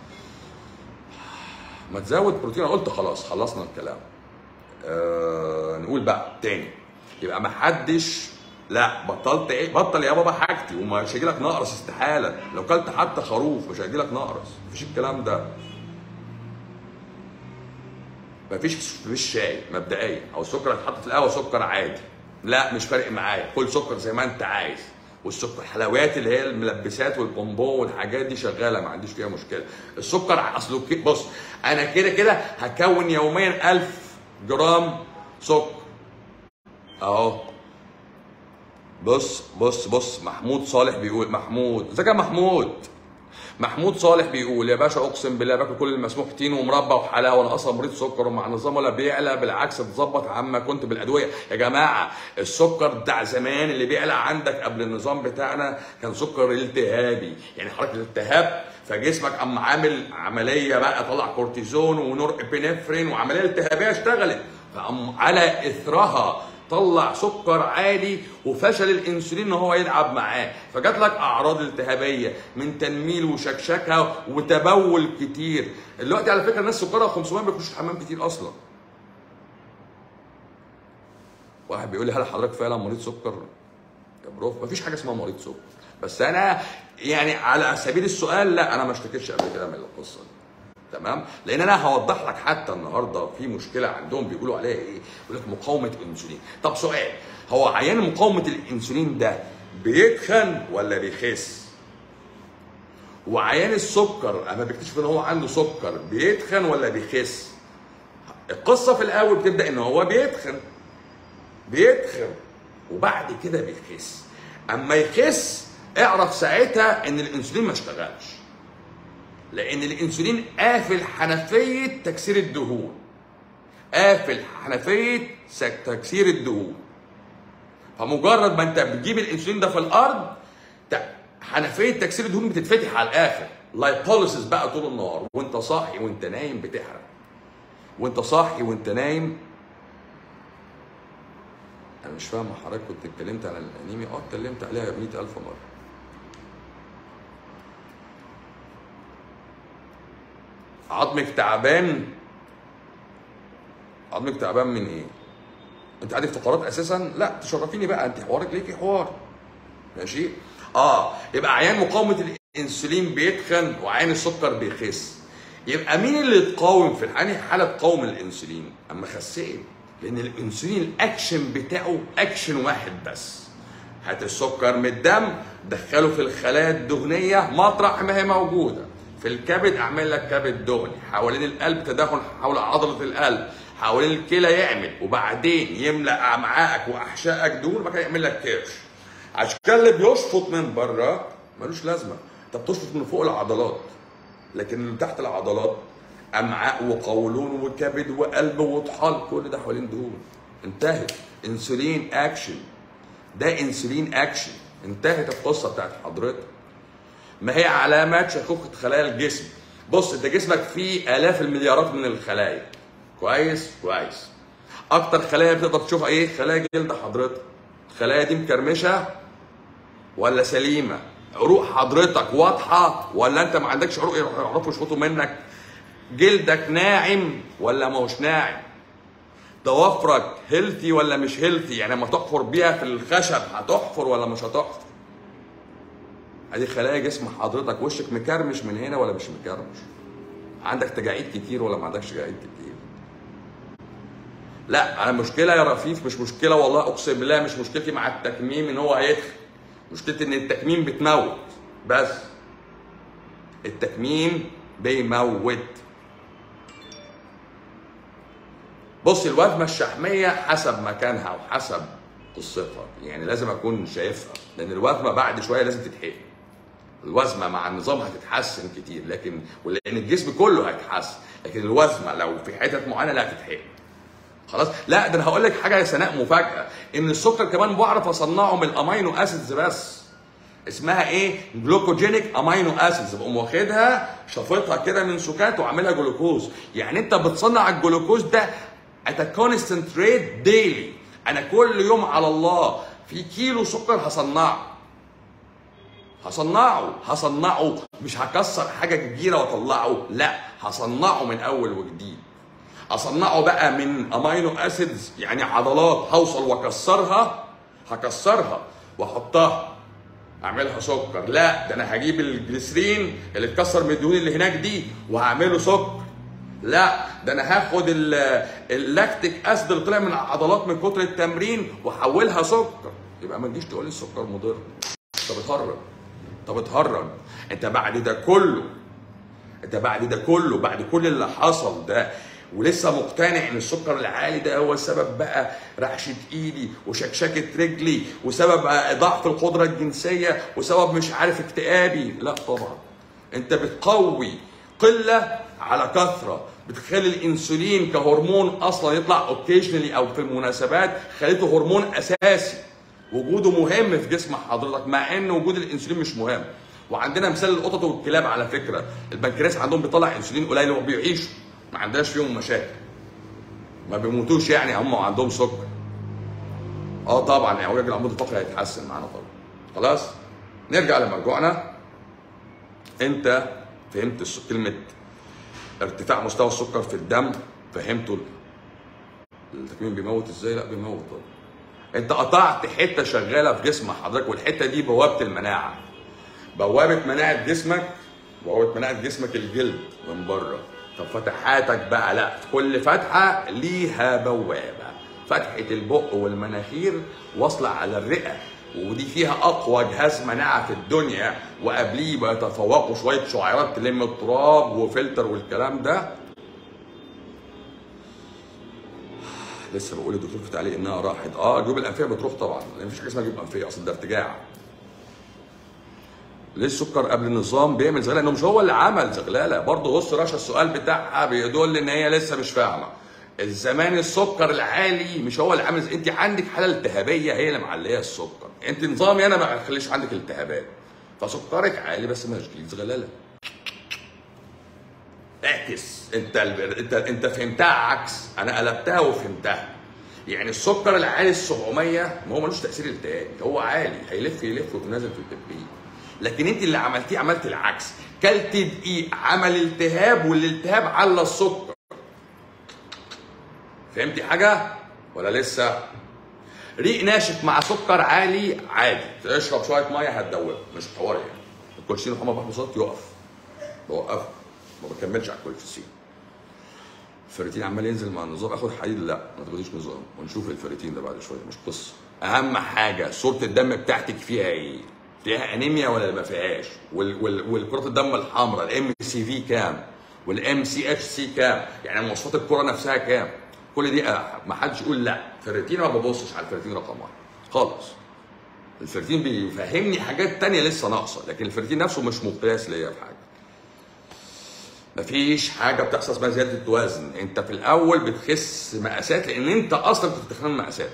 ما تزود بروتين انا قلت خلاص خلصنا الكلام آه نقول بقى تاني يبقى ما حدش لا بطلت ايه بطل يا بابا حاجتي ومش هيجي لك نقرس استحاله لو كلت حتى خروف مش هيجي لك نقرس مفيش الكلام ده مفيش مفيش شاي مبدئيا او السكر هيتحط في القهوه سكر عادي لا مش فارق معايا كل سكر زي ما انت عايز والسكر الحلويات اللي هي الملبسات والبونبون والحاجات دي شغاله ما عنديش فيها مشكله السكر اصله كي- بص انا كده كده هكون يوميا 1000 جرام سكر اهو بص بص بص محمود صالح بيقول محمود ازيك يا محمود محمود صالح بيقول يا باشا اقسم بالله باكل كل المسموح تين ومربى وحلاوه انا اصلا مريض سكر ومع النظام ولا بيعلى بالعكس اتظبط عما كنت بالادويه يا جماعه السكر بتاع زمان اللي بيعلى عندك قبل النظام بتاعنا كان سكر التهابي يعني حضرتك الالتهاب فجسمك قام عامل عمليه بقى طلع كورتيزون ونور ابنفرين وعمليه التهابيه اشتغلت فقام على اثرها طلع سكر عالي وفشل الانسولين ان هو يلعب معاه فجات لك اعراض التهابيه من تنميل وشكشكه وتبول كتير دلوقتي على فكره الناس سكرها 500 ما بيخشوا الحمام كتير اصلا واحد بيقول لي هل حضرتك فعلا مريض سكر يا بروف مفيش حاجه اسمها مريض سكر بس انا يعني على سبيل السؤال لا انا ما اشتكيتش قبل كده من القصه دي تمام لان انا هوضح لك حتى النهارده في مشكله عندهم بيقولوا عليها ايه يقول لك مقاومه انسولين طب سؤال هو عيان مقاومه الانسولين ده بيتخن ولا بيخس وعيان السكر اما بيكتشف ان هو عنده سكر بيتخن ولا بيخس القصه في الاول بتبدا ان هو بيتخن بيتخن وبعد كده بيخس اما يخس اعرف ساعتها ان الانسولين ما اشتغلش لان الانسولين قافل حنفيه تكسير الدهون قافل حنفيه سك- تكسير الدهون فمجرد ما انت بتجيب الانسولين ده في الارض ت- حنفيه تكسير الدهون بتتفتح على الاخر لايبوليسيس بقى طول النهار وانت صاحي وانت نايم بتحرق وانت صاحي وانت نايم انا مش فاهم حضرتك كنت اتكلمت عن الانيميا اه اتكلمت عليها 100000 مره عظمك تعبان عظمك تعبان من ايه؟ انت عندك فقرات اساسا؟ لا تشرفيني بقى انت حوارك ليكي حوار ماشي؟ اه يبقى عيان مقاومه الانسولين بيتخن وعيان السكر بيخس يبقى مين اللي يتقاوم في الحالة حالة تقاوم الانسولين؟ اما خسئت لان الانسولين الاكشن بتاعه اكشن واحد بس هات السكر من الدم دخله في الخلايا الدهنيه مطرح ما هي موجوده في الكبد اعمل لك كبد دهني حوالين القلب تدهن حول عضله القلب حوالين الكلى يعمل وبعدين يملا امعائك واحشائك دهون وبعد كده يعمل لك كرش عشان كده اللي بيشفط من بره ملوش لازمه انت بتشفط من فوق العضلات لكن اللي تحت العضلات امعاء وقولون وكبد وقلب وطحال كل ده حوالين دهون انتهت انسولين اكشن ده انسولين اكشن انتهت القصه بتاعت حضرتك ما هي علامات شكوكة خلايا الجسم بص انت جسمك فيه الاف المليارات من الخلايا كويس كويس اكتر خلايا بتقدر تشوفها ايه خلايا جلد حضرتك الخلايا دي مكرمشه ولا سليمه عروق حضرتك واضحه ولا انت ما عندكش عروق يعرفوا يشفطوا منك جلدك ناعم ولا مش ناعم ضوافرك هيلثي ولا مش هيلثي يعني لما تحفر بيها في الخشب هتحفر ولا مش هتحفر ادي خلايا جسم حضرتك وشك مكرمش من هنا ولا مش مكرمش عندك تجاعيد كتير ولا ما عندكش تجاعيد كتير لا انا مشكله يا رفيف مش مشكله والله اقسم بالله مش مشكلتي مع التكميم ان هو هيدخل مشكلتي ان التكميم بتموت بس التكميم بيموت بص الوجبه الشحميه حسب مكانها وحسب قصتها يعني لازم اكون شايفها لان الوجبه بعد شويه لازم تتحقن الوزمه مع النظام هتتحسن كتير لكن ولان الجسم كله هيتحسن لكن الوزمه لو في حتت معينه لا هتتحقن خلاص لا ده انا هقول لك حاجه يا سناء مفاجاه ان السكر كمان بعرف اصنعه من الامينو اسيدز بس اسمها ايه جلوكوجينيك امينو اسيدز بقوم واخدها شفطها كده من سكات وعاملها جلوكوز يعني انت بتصنع الجلوكوز ده at a constant rate daily انا كل يوم على الله في كيلو سكر هصنعه هصنعه هصنعه مش هكسر حاجه كبيره واطلعه لا هصنعه من اول وجديد اصنعه بقى من امينو اسيدز يعني عضلات هوصل واكسرها هكسرها واحطها اعملها سكر لا ده انا هجيب الجليسرين اللي اتكسر من الدهون اللي هناك دي وهعمله سكر لا ده انا هاخد ال- اللاكتيك اسيد اللي طلع من العضلات من كتر التمرين واحولها سكر يبقى ما تجيش تقول لي السكر مضر انت بتهرج انت بتهرج انت بعد ده كله انت بعد ده كله بعد كل اللي حصل ده ولسه مقتنع ان السكر العالي ده هو السبب بقى رعشه ايدي وشكشكه رجلي وسبب ضعف القدره الجنسيه وسبب مش عارف اكتئابي لا طبعا انت بتقوي قله على كثره بتخلي الانسولين كهرمون اصلا يطلع اوكيشنالي او في المناسبات خليته هرمون اساسي وجوده مهم في جسم حضرتك مع ان وجود الانسولين مش مهم وعندنا مثال القطط والكلاب على فكره البنكرياس عندهم بيطلع انسولين قليل وبيعيشوا ما عندناش فيهم مشاكل ما بيموتوش يعني هم عندهم سكر اه طبعا اعوجاج العمود الفقري هيتحسن معانا طبعا خلاص نرجع لمرجوعنا انت فهمت الس- كلمه ارتفاع مستوى السكر في الدم فهمتوا التكميم بيموت ازاي لا بيموت طبعا انت قطعت حته شغاله في جسم حضرتك والحته دي بوابه المناعه بوابه مناعه جسمك بوابه مناعه جسمك الجلد من بره طب فتحاتك بقى لا كل فتحه ليها بوابه فتحه البق والمناخير واصله على الرئه ودي فيها اقوى جهاز مناعه في الدنيا وقبليه بيتفوقوا شويه شعيرات تلم التراب وفلتر والكلام ده لسه بقول للدكتور في تعليق انها راحت اه جيوب الانفيه بتروح طبعا لان مفيش حاجه اسمها جيوب انفيه اصلا ده ارتجاع ليه السكر قبل النظام بيعمل زغلله انه مش هو اللي عمل زغلله برضه بص رشا السؤال بتاعها بيدل ان هي لسه مش فاهمه الزمان السكر العالي مش هو اللي عامل انت عندك حاله التهابيه هي اللي معليه السكر انت نظامي انا ما بخليش عندك التهابات فسكرك عالي بس مش جليد زغلله اعكس انت انت انت فهمتها عكس انا قلبتها وفهمتها يعني السكر العالي ال 700 ما هو ملوش تاثير التهابي هو عالي هيلف يلف وتنازل في التبريد لكن انت اللي عملتيه عملت العكس كلت دقيق عمل التهاب والالتهاب على السكر فهمتي حاجه ولا لسه ريق ناشف مع سكر عالي عادي تشرب شويه ميه هتدوب مش حوار يعني الكوليسترول محمد محمود صوت يقف بوقفه ما بكملش على الكوليسترول الفيرتين عمال ينزل مع النظام اخد حديد لا ما تاخديش نظام ونشوف الفيرتين ده بعد شويه مش قصه اهم حاجه صوره الدم بتاعتك فيها ايه فيها انيميا ولا ما فيهاش وال- وال- والكرات الدم الحمراء الام سي في كام والام سي اتش سي كام يعني مواصفات الكره نفسها كام كل دي آه، ما حدش يقول لا فيرتين ما ببصش على الفيرتين رقم واحد خالص الفيرتين بيفهمني حاجات تانية لسه ناقصه لكن الفيرتين نفسه مش مقياس ليا في حاجه مفيش حاجه بتحصل اسمها زياده وزن انت في الاول بتخس مقاسات لان انت اصلا كنت بتخن مقاسات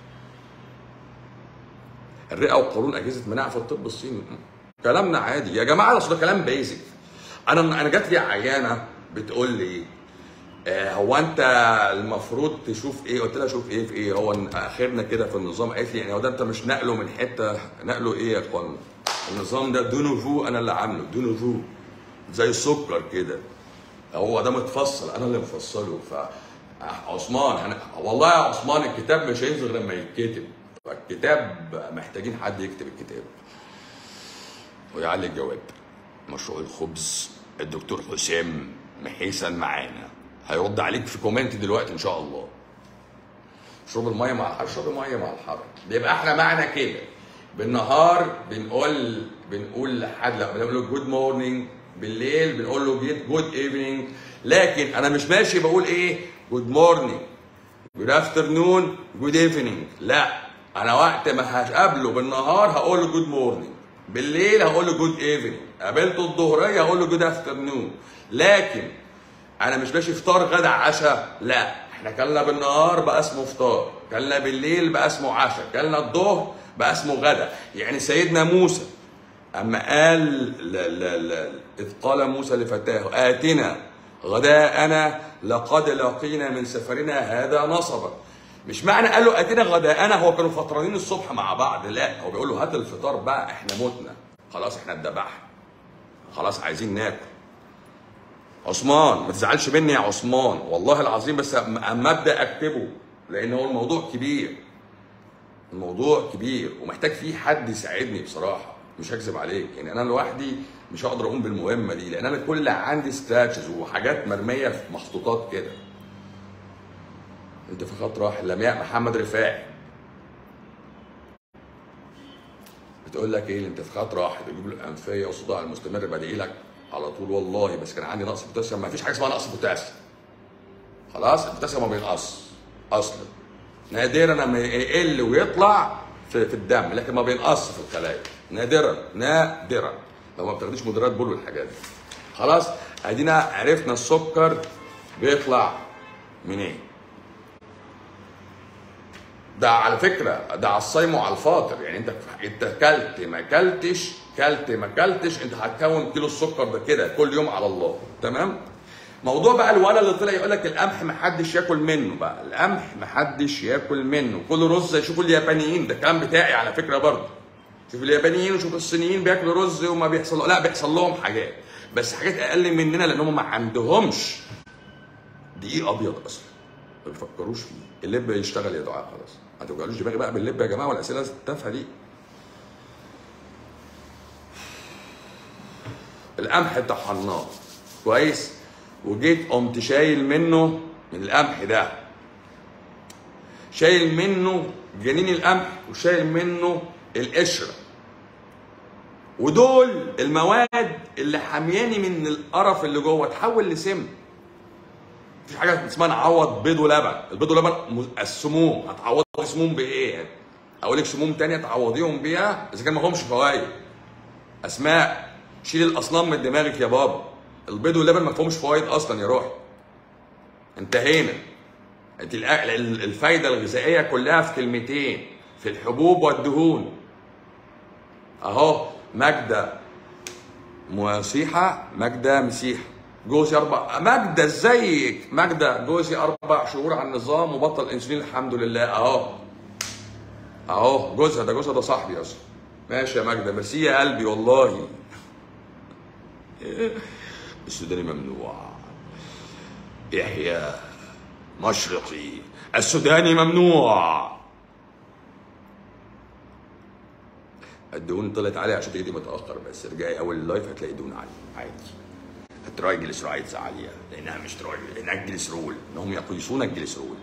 الرئه والقولون اجهزه مناعه في الطب الصيني كلامنا عادي يا جماعه اصل ده كلام بيزك انا انا جات لي عيانه بتقول لي آه، هو انت المفروض تشوف ايه قلت لها شوف ايه في ايه هو اخرنا كده في النظام قالت لي يعني هو ده انت مش نقله من حته نقله ايه يا اخوان النظام ده دونوفو انا اللي عامله دونوفو زي السكر كده هو ده متفصل انا اللي مفصله ف عثمان هن... والله يا عثمان الكتاب مش هينزل غير لما يتكتب فالكتاب محتاجين حد يكتب الكتاب ويعلي الجواب مشروع الخبز الدكتور حسام محيسن معانا هيرد عليك في كومنت دلوقتي ان شاء الله شرب الميه مع الحر شرب الميه مع الحر بيبقى احنا معنى كده بالنهار بنقول بنقول لحد لا بنقول له جود مورنينج بالليل بنقول له جود ايفنينج لكن انا مش ماشي بقول ايه جود مورنينج جود افترنون جود ايفنينج لا انا وقت ما هقابله بالنهار هقول له جود مورنينج بالليل هقول له جود ايفنينج قابلته الظهريه هقول له جود افترنون لكن انا مش ماشي فطار غدا عشاء لا احنا كلنا بالنهار بقى اسمه فطار كلنا بالليل بقى اسمه عشاء كلنا الظهر بقى اسمه غدا يعني سيدنا موسى اما قال لا لا لا اذ قال موسى لفتاه اتنا غداءنا لقد لقينا من سفرنا هذا نصبا مش معنى قال له اتنا غداءنا هو كانوا فطرانين الصبح مع بعض لا هو بيقول له هات الفطار بقى احنا متنا خلاص احنا اتذبحنا خلاص عايزين ناكل عثمان ما تزعلش مني يا عثمان والله العظيم بس اما ابدا اكتبه لان هو الموضوع كبير الموضوع كبير ومحتاج فيه حد يساعدني بصراحه مش هكذب عليك يعني انا لوحدي مش هقدر اقوم بالمهمه دي لان انا كل اللي عندي سكراتشز وحاجات مرميه في مخطوطات كده انت في خط راح لمياء محمد رفاعي بتقول لك ايه الانتفاخات راحت الجيوب الانفيه والصداع المستمر بدعي لك على طول والله بس كان عندي نقص بوتاسيوم ما فيش حاجه اسمها نقص بوتاسيوم خلاص البوتاسيوم ما بينقص اصلا نادرا لما يقل ويطلع في, في الدم لكن ما بينقص في الخلايا نادرا نادرا لو ما بتاخديش مضادات بول والحاجات دي خلاص ادينا عرفنا السكر بيطلع منين ده على فكره ده على الصايم وعلى الفاطر يعني انت انت كلت ما كلتش كلت ما كلتش انت هتكون كيلو السكر ده كده كل يوم على الله تمام موضوع بقى الولد اللي طلع يقول لك القمح ما حدش ياكل منه بقى القمح ما حدش ياكل منه كل رز شوفوا اليابانيين ده الكلام بتاعي على فكره برضه شوف اليابانيين وشوف الصينيين بياكلوا رز وما بيحصل لا بيحصل لهم حاجات بس حاجات اقل مننا لان هم ما عندهمش دقيق ابيض اصلا ما بيفكروش فيه اللب يشتغل يا دعاء خلاص ما توجعلوش دماغي بقى باللب يا جماعه والاسئله التافهه دي القمح طحناه كويس وجيت قمت شايل منه من القمح ده شايل منه جنين القمح وشايل منه القشره ودول المواد اللي حامياني من القرف اللي جوه تحول لسم مفيش حاجه اسمها نعوض بيض ولبن البيض ولبن السموم هتعوضي سموم بايه يعني اقول لك سموم تانية تعوضيهم بيها اذا كان ما همش فوائد اسماء شيل الاصنام من دماغك يا بابا البيض واللبن ما فيهمش فوائد اصلا يا روحي انتهينا انت الفايده الغذائيه كلها في كلمتين في الحبوب والدهون اهو ماجده مسيحه ماجده مسيحه جوزي اربع ماجده ازيك ماجده جوزي اربع شهور على النظام وبطل انسولين الحمد لله اهو اهو جوزها ده جوزها ده صاحبي اصلا ماشي يا ماجده ميرسي يا قلبي والله السوداني ممنوع يحيى مشرقي السوداني ممنوع الدهون طلعت عاليه عشان تيجي متاخر بس ارجعي اول اللايف هتلاقي دهون عاليه عادي الترايجليسرايدز عاليه لانها مش ترايجل لانها الجليسرول انهم يقيسون الجليسرول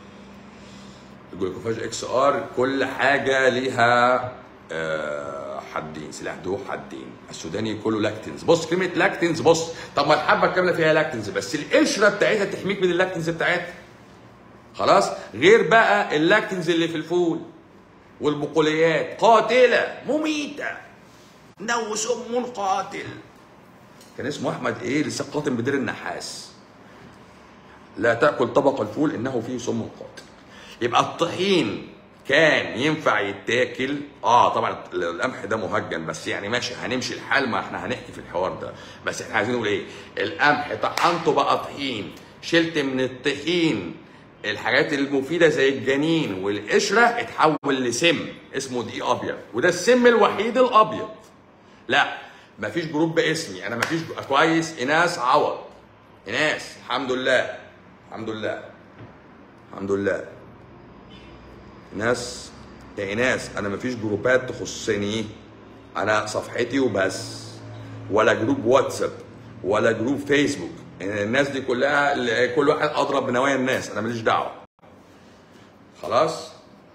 الجلوكوفاج اكس ار كل حاجه ليها حدين سلاح ذو حدين السوداني كله لاكتنز بص كلمه لاكتنز بص طب ما الحبه الكامله فيها لاكتنز بس القشره بتاعتها تحميك من اللاكتنز بتاعتها خلاص غير بقى اللاكتنز اللي في الفول والبقوليات قاتله مميته نو سم قاتل كان اسمه احمد ايه لسه قاتل بدير النحاس لا تاكل طبق الفول انه فيه سم قاتل يبقى الطحين كان ينفع يتاكل اه طبعا القمح ده مهجن بس يعني ماشي هنمشي الحال ما احنا هنحكي في الحوار ده بس احنا عايزين نقول ايه القمح طحنته بقى طحين شلت من الطحين الحاجات المفيدة زي الجنين والقشرة اتحول لسم اسمه دي أبيض وده السم الوحيد الأبيض لا مفيش جروب باسمي أنا مفيش جو- كويس إناس عوض إناس الحمد لله الحمد لله الحمد لله ناس يا ناس انا مفيش جروبات تخصني انا صفحتي وبس ولا جروب واتساب ولا جروب فيسبوك يعني الناس دي كلها كل واحد اضرب بنوايا الناس انا ماليش دعوه خلاص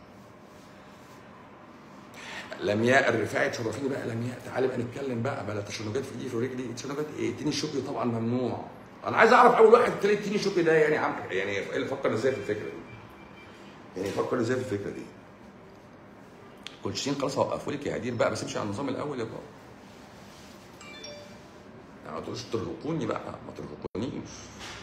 لمياء الرفاعي تشرفيني بقى لمياء تعالي بقى نتكلم بقى بلا تشنجات في ايدي في رجلي تشنجات ايه تيني الشوكي طبعا ممنوع انا عايز اعرف اول واحد اتكلم تيني الشوكي ده يعني عم يعني ايه اللي فكر ازاي في الفكره دي يعني فكر ازاي في الفكره دي كولشين خلاص هوقفوا لك يا هدير بقى بس امشي على النظام الاول يا بابا يعني ما تقولوش ترهقوني بقى ما ترهقونيش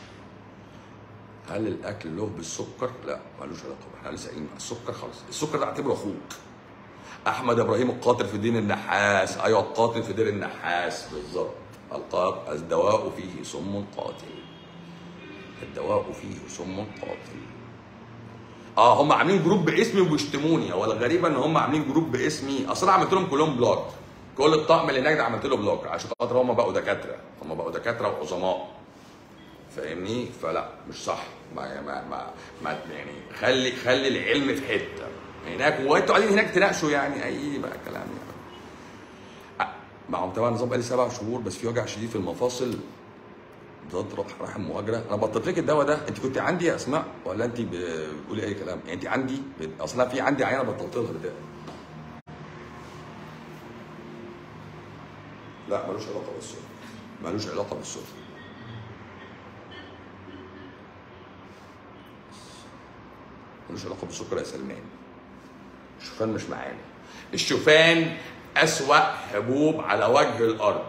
هل الاكل له بالسكر؟ لا ملوش علاقه احنا لسه قايلين السكر خلاص السكر ده اعتبره اخوك احمد ابراهيم القاتل في دين النحاس ايوه القاتل في دين النحاس بالظبط القاء الدواء فيه سم قاتل الدواء فيه سم قاتل اه هم عاملين جروب باسمي وبيشتموني هو الغريب ان هم عاملين جروب باسمي اصل انا عملت لهم كلهم بلوك كل الطقم اللي هناك ده عملت له بلوك عشان خاطر هم بقوا دكاتره هم بقوا دكاتره وعظماء فاهمني فلا مش صح ما ما ما, ما يعني خلي خلي العلم في حته هناك وانتوا قاعدين هناك تناقشوا يعني اي بقى كلام يعني أ- ما هو طبعا النظام بقالي سبع شهور بس في وجع شديد في المفاصل ضد روح رحم مهاجره انا بطلت لك الدواء ده انت كنت عندي يا اسماء ولا انت ب- بتقولي اي كلام يعني انت عندي اصلا في عندي عينه بطلت لها الدواء لا ملوش علاقه بالسكر ملوش علاقه بالسكر ملوش علاقه بالسكر يا سلمان الشوفان مش معانا الشوفان اسوا حبوب على وجه الارض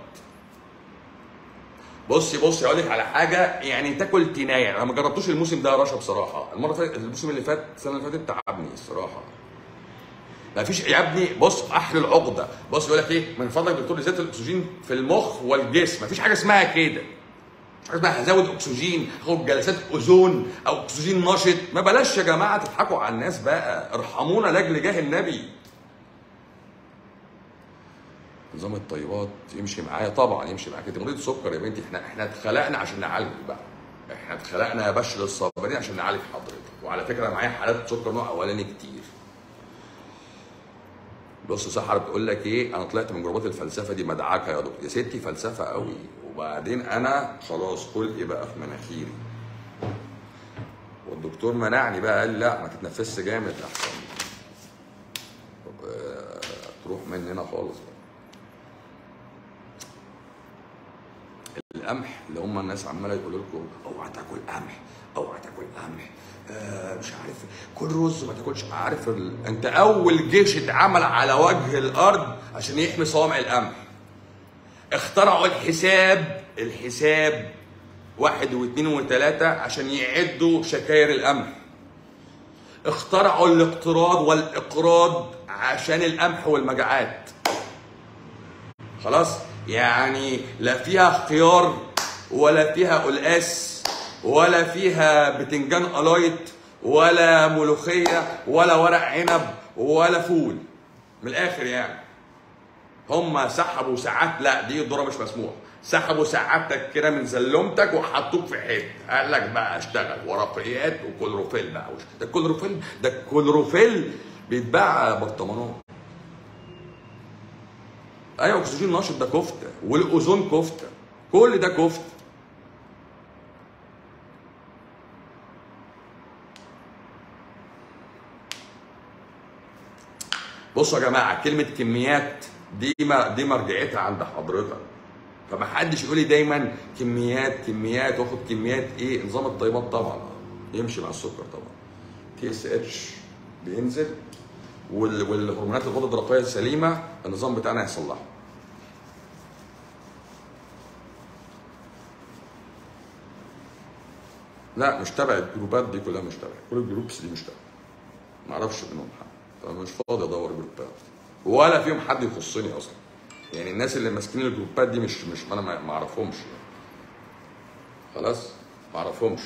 بصي بصي اقول لك على حاجه يعني تاكل تنايه انا ما جربتوش الموسم ده يا رشا بصراحه المره اللي فاتت الموسم اللي فات السنه اللي فاتت تعبني الصراحه ما فيش يا ابني بص احلى العقده بص يقول لك ايه من فضلك دكتور زياده الاكسجين في المخ والجسم ما فيش حاجه اسمها كده مش حاجه اسمها هزود اكسجين هاخد جلسات اوزون او اكسجين نشط ما بلاش يا جماعه تضحكوا على الناس بقى ارحمونا لاجل جاه النبي نظام الطيبات يمشي معايا طبعا يمشي معاك انت مريض سكر يا بنتي احنا احنا اتخلقنا عشان نعالجك بقى احنا اتخلقنا يا باشا للصابرين عشان نعالج حضرتك وعلى فكره أنا معايا حالات سكر نوع اولاني كتير بص سحر بتقول لك ايه انا طلعت من جروبات الفلسفه دي مدعكه يا دكتور يا ستي فلسفه قوي وبعدين انا خلاص خلقي بقى في مناخيري والدكتور منعني بقى قال لا ما تتنفسش جامد احسن آه، تروح مننا خالص بقى. القمح اللي هم الناس عماله يقولوا لكم اوعى تاكل قمح اوعى تاكل قمح آه مش عارف كل رز ما تاكلش عارف ال... انت اول جيش اتعمل على وجه الارض عشان يحمي صوامع القمح اخترعوا الحساب الحساب واحد واثنين وثلاثة عشان يعدوا شكاير القمح اخترعوا الاقتراض والاقراض عشان القمح والمجاعات خلاص يعني لا فيها خيار ولا فيها قلقاس ولا فيها بتنجان قلايط ولا ملوخيه ولا ورق عنب ولا فول من الاخر يعني هم سحبوا ساعات لا دي الذره مش مسموح سحبوا ساعاتك كده من زلمتك وحطوك في حته قال لك بقى اشتغل ورقيات وكلروفيل بقى وش- ده الكلروفيل ده الكلروفيل بيتباع برطمانات ايوه اكسجين نشط ده كفته والاوزون كفته كل ده كفته بصوا يا جماعه كلمه كميات دي ما دي مرجعيتها عند حضرتك فما حدش يقول لي دايما كميات كميات واخد كميات ايه نظام الطيبات طبعا يمشي مع السكر طبعا تي اس اتش بينزل وال- والهرمونات الغده الدرقيه السليمه النظام بتاعنا يصلحه لا مش تبع الجروبات دي كلها مش تبع كل الجروبس دي مش تبع ما اعرفش منهم حد فانا مش فاضي ادور جروبات ولا فيهم حد يخصني اصلا يعني الناس اللي ماسكين الجروبات دي مش مش انا ما ما اعرفهمش يعني. خلاص ما اعرفهمش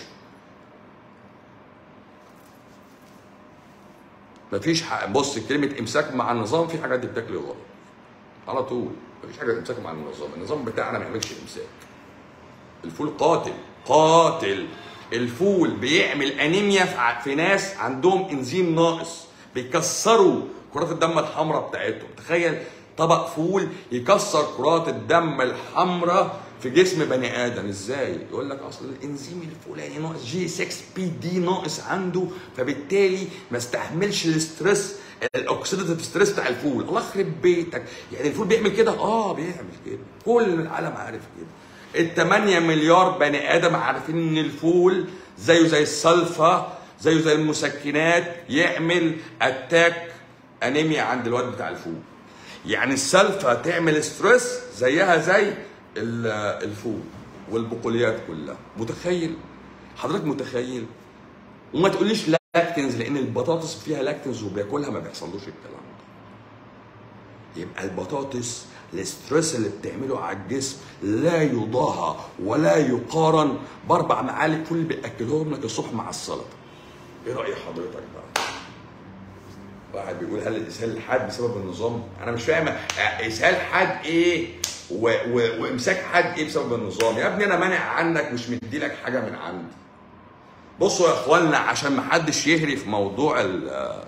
مفيش حق بص كلمه امساك مع النظام في حاجات دي بتاكل غلط على طول مفيش حاجه امساك مع النظام النظام بتاعنا ما يعملش امساك الفول قاتل قاتل الفول بيعمل انيميا في ع- في ناس عندهم انزيم ناقص بيكسروا كرات الدم الحمراء بتاعتهم تخيل طبق فول يكسر كرات الدم الحمراء في جسم بني ادم ازاي يقول لك اصل الانزيم الفلاني ناقص جي 6 بي دي ناقص عنده فبالتالي ما استحملش الاسترس الاكسيداتيف ستريس بتاع الفول الله يخرب بيتك يعني الفول بيعمل كده اه بيعمل كده كل العالم عارف كده ال 8 مليار بني ادم عارفين ان الفول زيه زي السلفا زيه زي المسكنات يعمل اتاك انيميا عند الواد بتاع الفول يعني السلفا تعمل ستريس زيها زي ال- الفول والبقوليات كلها متخيل حضرتك متخيل وما تقوليش لاكتنز لان البطاطس فيها لاكتنز وبياكلها ما بيحصلوش الكلام ده يبقى البطاطس الاسترس اللي بتعمله على الجسم لا يضاهى ولا يقارن باربع معالق فول بياكلهم لك الصبح مع السلطه. ايه راي حضرتك بقى؟ واحد بيقول هل الاسهال الحاد بسبب النظام؟ انا مش فاهم اسهال حاد ايه و... و... وامساك حاد ايه بسبب النظام؟ يا ابني انا مانع عنك مش مدي لك حاجه من عندي. بصوا يا اخوانا عشان ما حدش يهري في موضوع ال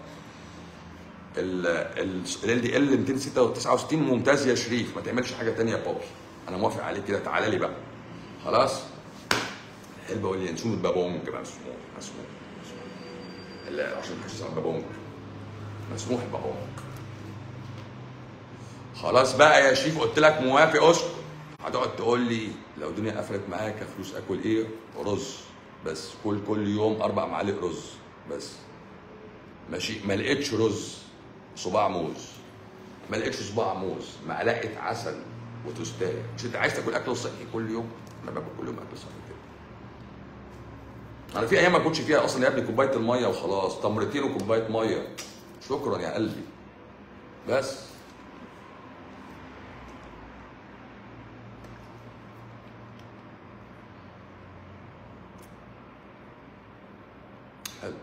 ال دي ال 269 ممتاز يا شريف ما تعملش حاجه تانية يا بابي انا موافق عليك كده تعالى لي بقى خلاص الحلبة واليانسون البابونج بقى مسموح مسموح مسموح لا عشان محدش يسمع بابونج مسموح البابونج خلاص بقى يا شريف قلت لك موافق اسكت هتقعد تقول لي لو الدنيا قفلت معايا كفلوس اكل ايه رز بس كل كل يوم اربع معالق رز بس ماشي ما لقيتش رز صباع موز ما لقيتش صباع موز معلقه عسل وتوستايه مش انت عايز تاكل اكل صحي كل يوم انا باكل كل يوم اكل صحي كده انا في ايام ما كنتش فيها اصلا يا ابني كوبايه الميه وخلاص تمرتين وكوبايه ميه شكرا يا قلبي بس حلو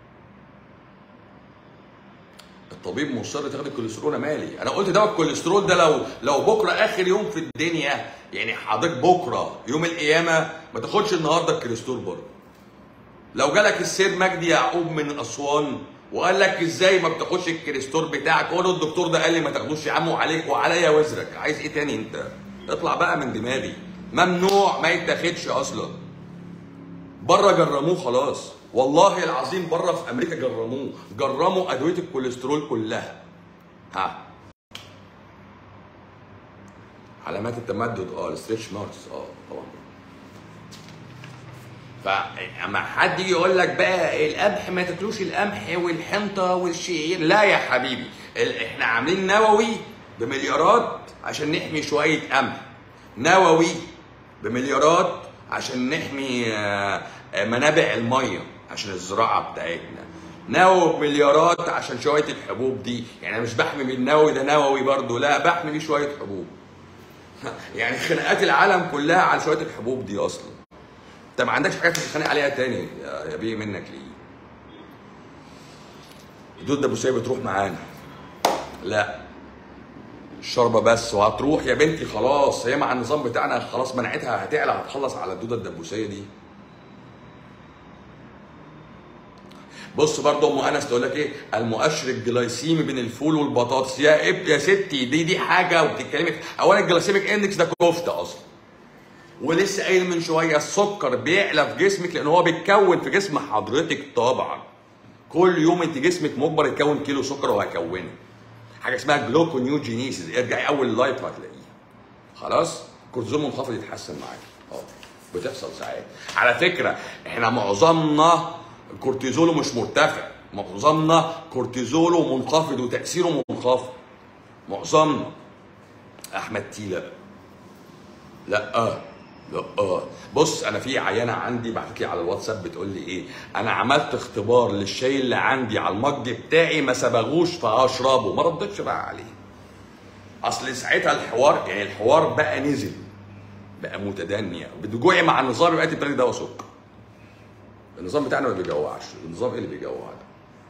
الطبيب مصر تاخد الكوليسترول أنا مالي انا قلت دواء الكوليسترول ده لو لو بكره اخر يوم في الدنيا يعني حضرتك بكره يوم القيامه ما تاخدش النهارده الكوليسترول برضه لو جالك السيد مجدي يعقوب من اسوان وقال لك ازاي ما بتاخدش الكريستور بتاعك قول له الدكتور ده قال لي ما تاخدوش يا عم وعليك وعليا وزرك عايز ايه تاني انت اطلع بقى من دماغي ممنوع ما يتاخدش اصلا بره جرموه خلاص والله العظيم بره في امريكا جرموه جرموا ادويه الكوليسترول كلها ها علامات التمدد اه الستريتش ماركس اه طبعا فاما حد يجي يقول لك بقى القمح ما تاكلوش القمح والحنطه والشعير لا يا حبيبي ال- احنا عاملين نووي بمليارات عشان نحمي شويه قمح نووي بمليارات عشان نحمي آه، آه، منابع الميه عشان الزراعه بتاعتنا نووي بمليارات عشان شويه الحبوب دي يعني انا مش بحمي بالنووي ده نووي برضو لا بحمي بيه شويه حبوب يعني خناقات العالم كلها على شويه الحبوب دي اصلا انت ما عندكش حاجات تتخانق عليها تاني يا يا بيه منك ليه الدود الناموسيه بتروح معانا لا الشوربه بس وهتروح يا بنتي خلاص هي مع النظام بتاعنا خلاص مناعتها هتعلى هتخلص على الدوده الدبوسيه دي بص برضه ام انس تقول لك ايه المؤشر الجلايسيمي بين الفول والبطاطس يا اب يا ستي دي دي حاجه وبتتكلمي في- اولا الجلايسيميك اندكس ده كفته اصلا ولسه قايل من شويه السكر بيعلى في جسمك لان هو بيتكون في جسم حضرتك طبعا كل يوم انت جسمك مجبر يتكون كيلو سكر وهيكونه حاجه اسمها جلوكونيوجينيسيس ارجعي اول اللايف هتلاقيها خلاص كورتيزول منخفض يتحسن معاك اه بتحصل ساعات على فكره احنا معظمنا كورتيزوله مش مرتفع معظمنا كورتيزوله منخفض وتاثيره منخفض معظمنا احمد تيلا لا لا بص انا في عيانه عندي بعتت لي على الواتساب بتقول لي ايه انا عملت اختبار للشاي اللي عندي على المج بتاعي ما صبغوش فهشربه ما ردتش بقى عليه اصل ساعتها الحوار يعني الحوار بقى نزل بقى متدني بتجوعي مع النظام يبقى انت بتاخدي دواء سكر النظام بتاعنا ما بيجوعش النظام ايه اللي بيجوع ده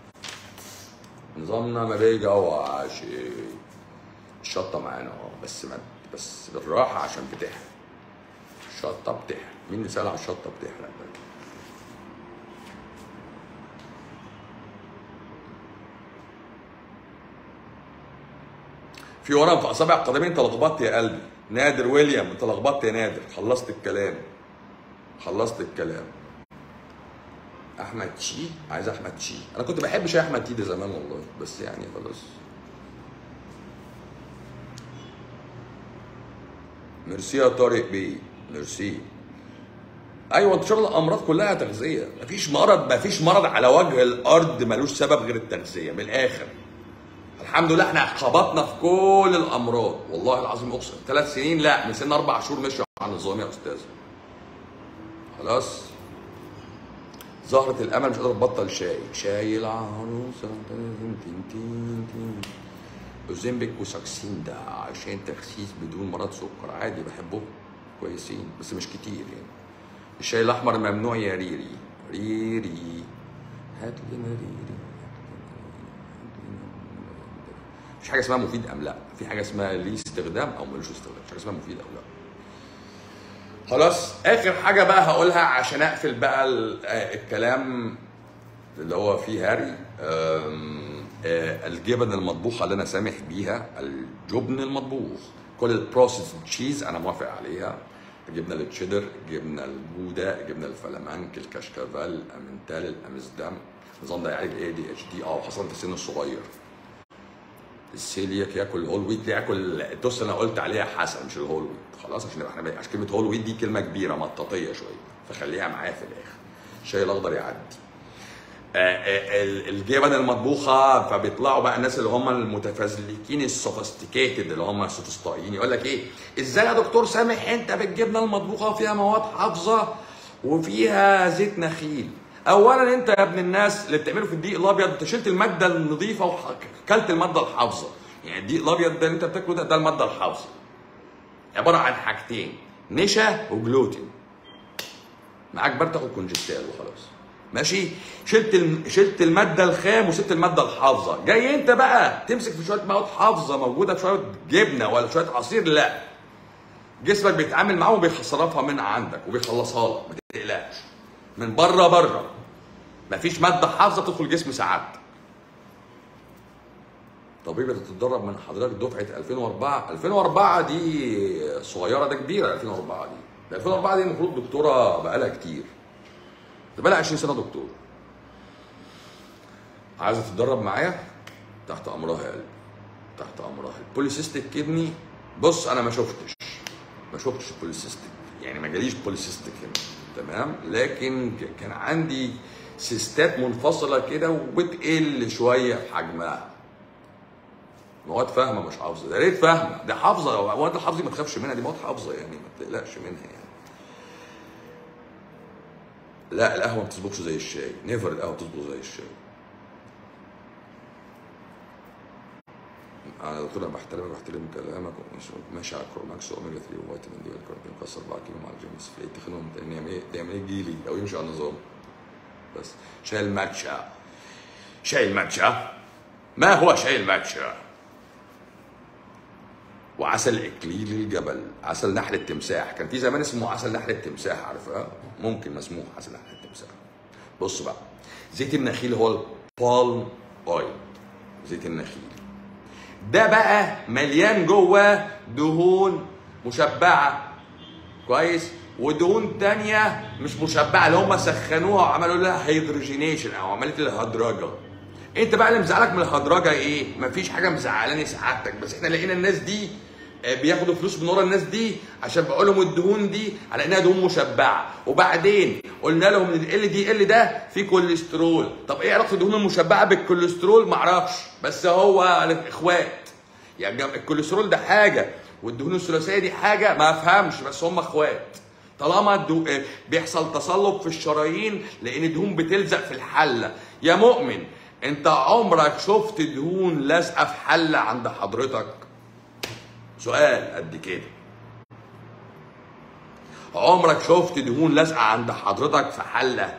نظامنا ما بيجوعش الشطه معانا اه بس ما بس بالراحه عشان بتحرق الشطه بتحرق مين اللي سال على الشطه بتحرق ده في ورم في اصابع القدمين انت لخبطت يا قلبي نادر ويليام انت لخبطت يا نادر خلصت الكلام خلصت الكلام احمد شي عايز احمد شي انا كنت بحب شاي احمد تي ده زمان والله بس يعني خلاص ميرسي يا طارق بيه ميرسي ايوه انتشار الامراض كلها تغذيه مفيش مرض مفيش مرض على وجه الارض ملوش سبب غير التغذيه من الاخر الحمد لله احنا خبطنا في كل الامراض والله العظيم اقسم ثلاث سنين لا من سن اربع شهور مشوا على النظام يا استاذ خلاص زهرة الأمل مش قادرة تبطل شاي شاي العروسة تن تن تن تن. أوزمبيك وساكسين ده عشان تخسيس بدون مرض سكر عادي بحبهم كويسين بس مش كتير يعني الشاي الأحمر ممنوع يا ريري ريري هات لنا ريري مفيش حاجة اسمها مفيد أم لا في حاجة اسمها ليه استخدام أو ملوش استخدام مش حاجة اسمها مفيد أو لا خلاص اخر حاجه بقى هقولها عشان اقفل بقى ال- آه، الكلام اللي هو فيه هاري آم، آه، الجبن المطبوخه اللي انا سامح بيها الجبن المطبوخ كل البروسيس تشيز انا موافق عليها الجبنه التشيدر الجبنه الجوده الجبنه الفلامنك الكشكافال الامنتال الامستردام النظام ده يعالج الاي دي اتش دي اه خاصه في السن الصغير السيلياك ياكل هول ويت ياكل التوست اللي انا قلت عليها حسن مش الهول ويت خلاص عشان نبقى احنا عشان كلمه هول ويت دي كلمه كبيره مطاطيه شويه فخليها معايا في الاخر الشاي الاخضر يعدي آه، آه، ال- الجبن المطبوخه فبيطلعوا بقى الناس اللي هم المتفزلكين السوفيستيكيتد اللي هم السوفسطائيين يقول لك ايه ازاي يا دكتور سامح انت بالجبنه المطبوخه فيها مواد حافظه وفيها زيت نخيل اولا انت يا ابن الناس اللي بتعمله في الدقيق الابيض انت شلت الماده النظيفه وكلت الماده الحافظه يعني الدقيق الابيض ده اللي انت بتاكله ده ده الماده الحافظه عباره عن حاجتين نشا وجلوتين معاك بقى تاخد كونجستال وخلاص ماشي شلت الم... شلت الماده الخام وسبت الماده الحافظه جاي انت بقى تمسك في شويه مواد حافظه موجوده في شويه جبنه ولا شويه عصير لا جسمك بيتعامل معاهم وبيصرفها من عندك وبيخلصها لك ما تقلقش من بره بره مفيش ماده حافظه تدخل الجسم ساعات طبيبة تتدرب من حضرتك دفعة 2004 2004 دي صغيرة ده كبيرة 2004 دي ده 2004 دي المفروض دكتورة بقالها كتير ده بقالها 20 سنة دكتور عايزة تتدرب معايا تحت أمرها يا قلبي تحت أمرها البوليسيستيك كدني بص أنا ما شفتش ما شفتش بوليسيستيك يعني ما جاليش بوليسيستيك هنا تمام لكن ك- كان عندي سيستات منفصلة كده وبتقل شوية في حجمها مواد فاهمه مش حافظه يا ريت فاهمه دي حافظه مواد الحفظ دي ما تخافش منها دي مواد حافظه يعني ما تقلقش منها يعني لا القهوه ما بتظبطش زي الشاي نيفر القهوه بتظبط زي الشاي انا يا دكتور انا بحترمك وبحترم كلامك ومش- ماشي على كروماكس واوميجا 3 وفيتامين دي والكاربين مكسر 4 كيلو مع الجيم بس في تخنهم تاني يعمل ايه يعمل ايه جيلي او يمشي على النظام بس شاي الماتشا شاي الماتشا ما هو شاي الماتشا وعسل اكليل الجبل عسل نحل التمساح كان في زمان اسمه عسل نحل التمساح عارفها ممكن مسموح عسل نحل التمساح بص بقى زيت النخيل هو البالم اويل زيت النخيل ده بقى مليان جوه دهون مشبعه كويس ودهون تانية مش مشبعه اللي هم سخنوها وعملوا لها هيدروجينيشن او عمليه الهدرجه انت بقى اللي مزعلك من الهدرجه ايه مفيش حاجه مزعلاني سعادتك بس احنا لقينا الناس دي آه، بياخدوا فلوس من ورا الناس دي عشان بقول لهم الدهون دي على انها دهون مشبعه وبعدين قلنا لهم ان ال دي ال ده فيه كوليسترول طب ايه علاقه الدهون المشبعه بالكوليسترول معرفش بس هو اخوات يعني جم- الكوليسترول ده حاجه والدهون الثلاثيه دي حاجه ما افهمش بس هم اخوات طالما الدو... آه، بيحصل تصلب في الشرايين لان الدهون بتلزق في الحله يا مؤمن انت عمرك شفت دهون لازقه في حله عند حضرتك سؤال قد كده عمرك شفت دهون لازقه عند حضرتك في حله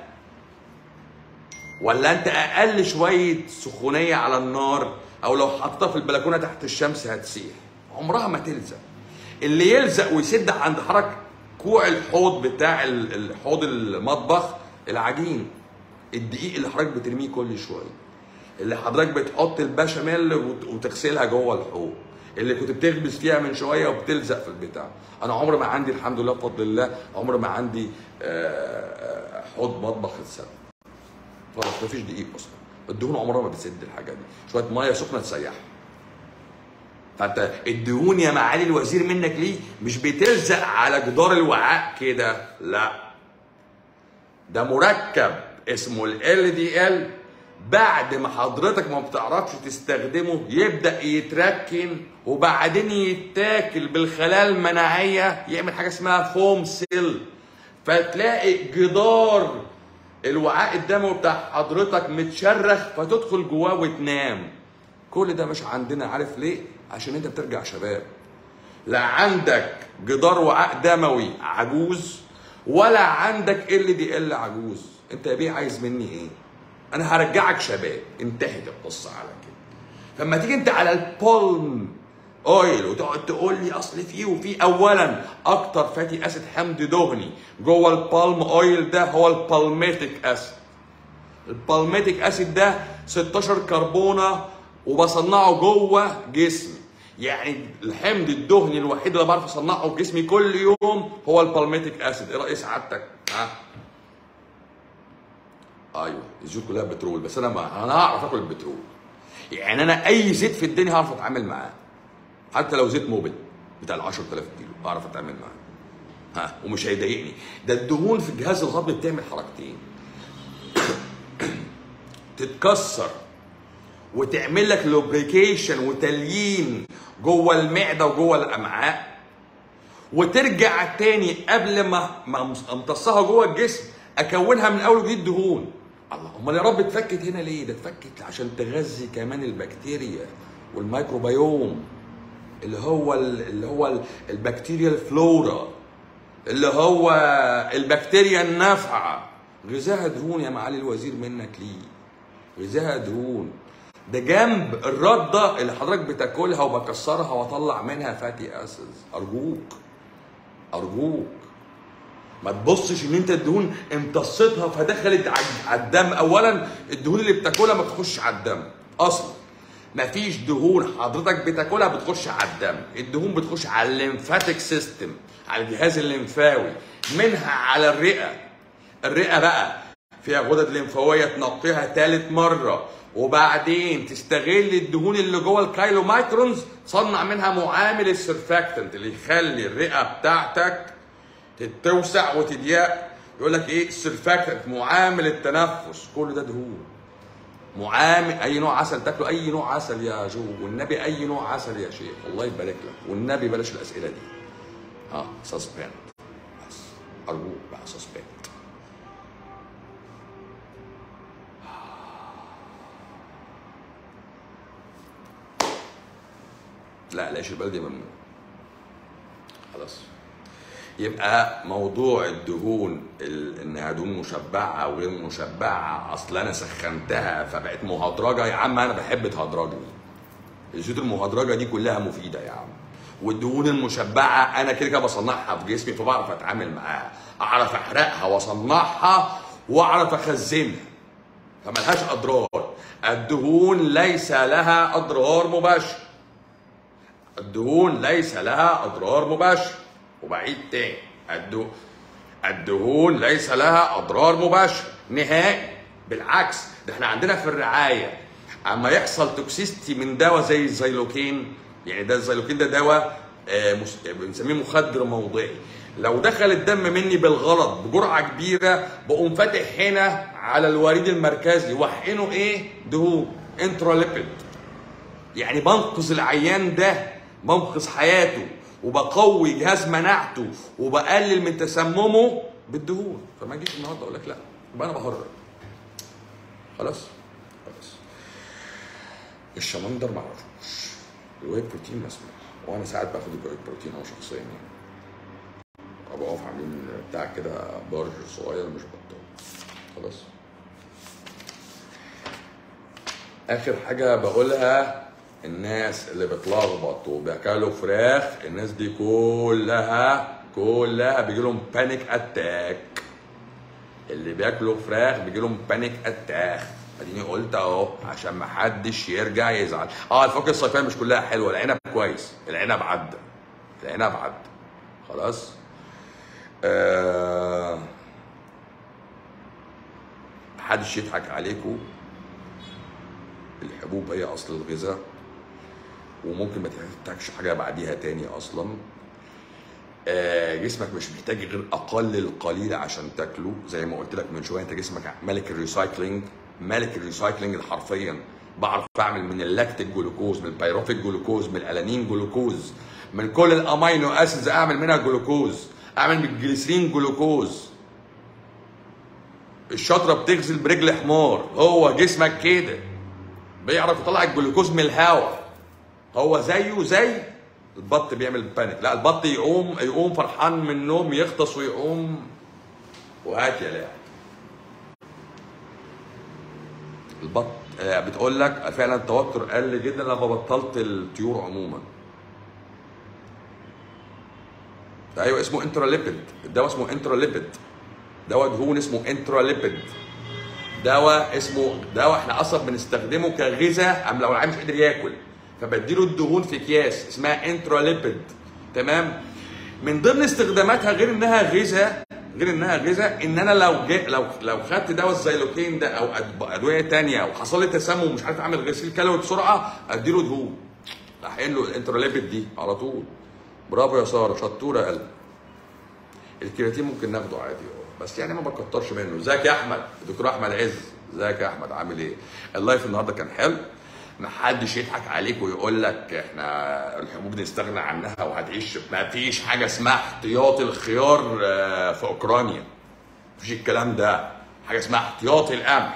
ولا انت اقل شويه سخونيه على النار او لو حطيتها في البلكونه تحت الشمس هتسيح عمرها ما تلزق اللي يلزق ويسد عند حضرتك كوع الحوض بتاع ال- الحوض المطبخ العجين الدقيق اللي حضرتك بترميه كل شويه اللي حضرتك بتحط البشاميل وت- وتغسلها جوه الحوض اللي كنت بتخبز فيها من شويه وبتلزق في البتاع انا عمر ما عندي الحمد لله بفضل الله عمر ما عندي آه، آه، حوض مطبخ اتسد خلاص مفيش دقيق اصلا الدهون عمرها ما بتسد الحاجه دي شويه ميه سخنه تسيحها فانت الدهون يا معالي الوزير منك ليه مش بتلزق على جدار الوعاء كده لا ده مركب اسمه ال دي ال بعد ما حضرتك ما بتعرفش تستخدمه يبدا يتركن وبعدين يتاكل بالخلايا المناعيه يعمل حاجه اسمها فوم سيل فتلاقي جدار الوعاء الدموي بتاع حضرتك متشرخ فتدخل جواه وتنام كل ده مش عندنا عارف ليه عشان انت بترجع شباب لا عندك جدار وعاء دموي عجوز ولا عندك ال دي ال عجوز انت يا بيه عايز مني ايه انا هرجعك شباب انتهت القصه على كده فلما تيجي انت على البولم اويل وتقعد تقول لي اصل فيه وفيه اولا اكتر فاتي اسيد حمض دهني جوه البالم اويل ده هو البالميتيك اسيد البالميتيك اسيد ده 16 كربونه وبصنعه جوه جسمي يعني الحمض الدهني الوحيد اللي بعرف اصنعه في جسمي كل يوم هو البالميتيك اسيد ايه راي سعادتك ها ايوه الزيوت كلها بترول بس انا ما انا هعرف اكل البترول يعني انا اي زيت في الدنيا هعرف اتعامل معاه حتى لو زيت موبل بتاع ال 10000 كيلو اعرف اتعامل معاه ها ومش هيضايقني ده الدهون في الجهاز الهضمي بتعمل حركتين تتكسر وتعمل لك لوبريكيشن وتليين جوه المعده وجوه الامعاء وترجع تاني قبل ما ما امتصها جوه الجسم اكونها من اول وجديد دهون الله امال يا رب اتفكت هنا ليه ده اتفكت عشان تغذي كمان البكتيريا والميكروبيوم اللي هو ال- اللي هو ال- البكتيريا الفلورا اللي هو البكتيريا النافعه غذاها دهون يا معالي الوزير منك ليه غذاها دهون ده جنب الرده اللي حضرتك بتاكلها وبكسرها واطلع منها فاتي اسيدز ارجوك ارجوك ما تبصش ان انت الدهون امتصيتها فدخلت ع- على الدم اولا الدهون اللي بتاكلها ما بتخش على الدم اصلا مفيش دهون حضرتك بتاكلها بتخش على الدم الدهون بتخش على الليمفاتيك سيستم على الجهاز الليمفاوي منها على الرئه الرئه بقى فيها غدد ليمفاويه تنقيها تالت مره وبعدين تستغل الدهون اللي جوه الكايلو مايكرونز تصنع منها معامل السرفاكتنت اللي يخلي الرئه بتاعتك تتوسع وتضيق يقول لك ايه السرفاكتنت معامل التنفس كل ده دهون معامل اي نوع عسل تاكله اي نوع عسل يا جو والنبي اي نوع عسل يا شيخ الله يبارك لك والنبي بلاش الاسئله دي ها سسبند بس ارجوك بقى سسبند لا العيش البلدي ممنوع خلاص يبقى موضوع الدهون ال- انها دهون مشبعه او غير مشبعه اصل انا سخنتها فبقت مهدرجه يا عم انا بحب تهدرجني الزيوت المهدرجه دي كلها مفيده يا عم والدهون المشبعه انا كده كده بصنعها في جسمي فبعرف اتعامل معاها اعرف احرقها واصنعها واعرف اخزنها فملهاش اضرار الدهون ليس لها اضرار مباشره الدهون ليس لها اضرار مباشره وبعيد تاني الدهون الدهون ليس لها اضرار مباشره نهائي بالعكس ده احنا عندنا في الرعايه اما يحصل توكسيستي من دواء زي الزيلوكين يعني ده الزيلوكين ده دواء آه، مس- بنسميه مخدر موضعي لو دخل الدم مني بالغلط بجرعه كبيره بقوم فاتح هنا على الوريد المركزي واحقنه ايه دهون انتراليبيد يعني بنقذ العيان ده بنقذ حياته وبقوي جهاز مناعته وبقلل من تسممه بالدهون فما اجيش النهارده اقول لك لا يبقى انا بهرج خلاص خلاص الشمندر ما اعرفوش الواي بروتين مسموح وانا ساعات باخد الواي بروتين انا شخصيا يعني ابقى اقف عاملين بتاع كده بارج صغير مش بطال خلاص اخر حاجه بقولها الناس اللي بتلخبط وبياكلوا فراخ الناس دي كلها كلها بيجي لهم بانيك اتاك اللي بياكلوا فراخ بيجي لهم بانيك اتاك اديني قلت اهو عشان ما حدش يرجع يزعل اه الفواكه الصيفيه مش كلها حلوه العنب كويس العنب عدى العنب عدى خلاص آه محدش يضحك عليكم الحبوب هي اصل الغذاء وممكن ما تحتاجش حاجه بعديها تاني اصلا آه، جسمك مش محتاج غير اقل القليل عشان تاكله زي ما قلت لك من شويه انت جسمك ملك الريسايكلينج ملك الريسايكلينج حرفيا بعرف اعمل من اللاكتيك جلوكوز من البيروفيك جلوكوز من الالانين جلوكوز من كل الامينو اسيدز اعمل منها جلوكوز اعمل من الجليسرين جلوكوز الشطره بتغسل برجل حمار هو جسمك كده بيعرف يطلع الجلوكوز من الهواء هو زيه زي البط بيعمل بانيك لا البط يقوم يقوم فرحان من النوم يغطس ويقوم وهات يا لاعب البط آه، بتقول لك فعلا التوتر قل جدا لما بطلت الطيور عموما ايوه اسمه انتراليبيد الدواء اسمه انتراليبيد دواء دهون اسمه انتراليبيد دواء اسمه دواء احنا اصلا بنستخدمه كغذاء ام لو العيان مش قادر ياكل فبديله الدهون في اكياس اسمها انتراليبيد تمام من ضمن استخداماتها غير انها غذاء غير انها غذاء ان انا لو جي لو لو خدت دواء الزيلوكين ده او أد- ادويه تانية وحصل لي تسمم ومش عارف اعمل غسيل كلوي بسرعه اديله دهون احقن له الانتراليبيد دي على طول برافو يا ساره شطوره يا قلب الكرياتين ممكن ناخده عادي اه بس يعني ما بكترش منه ازيك يا احمد الدكتور احمد عز ازيك يا احمد عامل ايه اللايف النهارده كان حلو ما حدش يضحك عليك ويقول لك احنا الحبوب نستغنى عنها وهتعيش ما فيش حاجه اسمها احتياطي الخيار آه، في اوكرانيا مفيش الكلام ده حاجه اسمها احتياطي القمح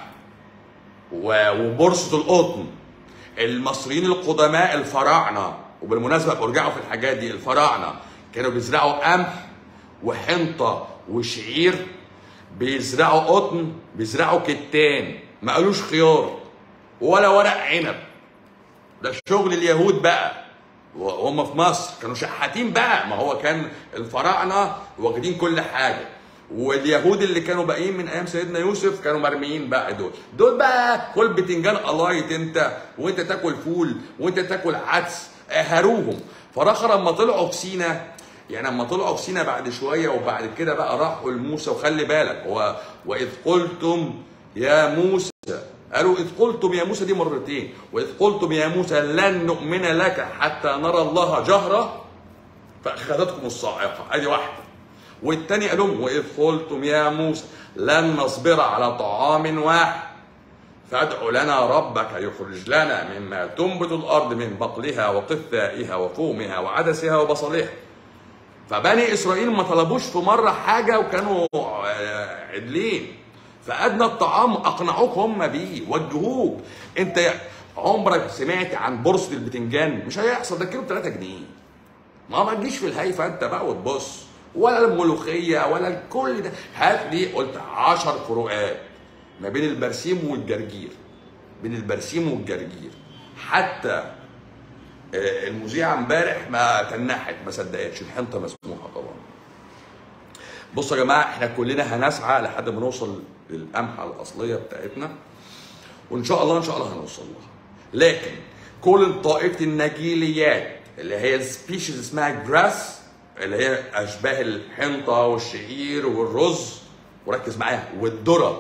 و- وبورصه القطن المصريين القدماء الفراعنه وبالمناسبه ارجعوا في الحاجات دي الفراعنه كانوا بيزرعوا قمح وحنطه وشعير بيزرعوا قطن بيزرعوا كتان ما قالوش خيار ولا ورق عنب ده شغل اليهود بقى وهم في مصر كانوا شحاتين بقى ما هو كان الفراعنه واخدين كل حاجه واليهود اللي كانوا باقيين من ايام سيدنا يوسف كانوا مرميين بقى دول دول بقى كل بتنجان قلايط انت وانت تاكل فول وانت تاكل عدس آه، هروهم فراخه لما طلعوا في سينا يعني لما طلعوا في سينا بعد شويه وبعد كده بقى راحوا لموسى وخلي بالك هو واذ قلتم يا موسى قالوا إذ قلتم يا موسى دي مرتين وإذ قلتم يا موسى لن نؤمن لك حتى نرى الله جهرة فأخذتكم الصاعقة أدي واحدة والتاني قال لهم وإذ قلتم يا موسى لن نصبر على طعام واحد فادع لنا ربك يخرج لنا مما تنبت الأرض من بقلها وقثائها وفومها وعدسها وبصلها فبني اسرائيل ما طلبوش في مره حاجه وكانوا آه، عدلين فادنى الطعام اقنعوك هم بيه وجهوك انت عمرك سمعت عن بورصه البتنجان مش هيحصل ده كيلو ب 3 جنيه ما ما تجيش في الهايفه انت بقى وتبص ولا الملوخيه ولا كل ده هات لي قلت 10 فروقات ما بين البرسيم والجرجير بين البرسيم والجرجير حتى آه، المذيعه امبارح ما تنحت ما صدقتش الحنطه مسموحه طبعا بصوا يا جماعه احنا كلنا هنسعى لحد ما نوصل للقمحه الاصليه بتاعتنا وان شاء الله ان شاء الله هنوصل لها لكن كل طائفه النجيليات اللي هي السبيشيز اسمها جراس اللي هي اشباه الحنطه والشعير والرز وركز معايا والذره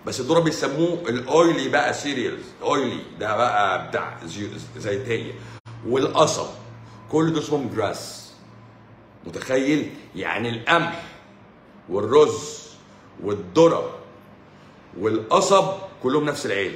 بس الذره بيسموه الاويلي بقى سيريالز اويلي ده بقى بتاع زي- زيتيه والقصب كل ده اسمهم جراس متخيل يعني القمح والرز والذره والقصب كلهم نفس العيله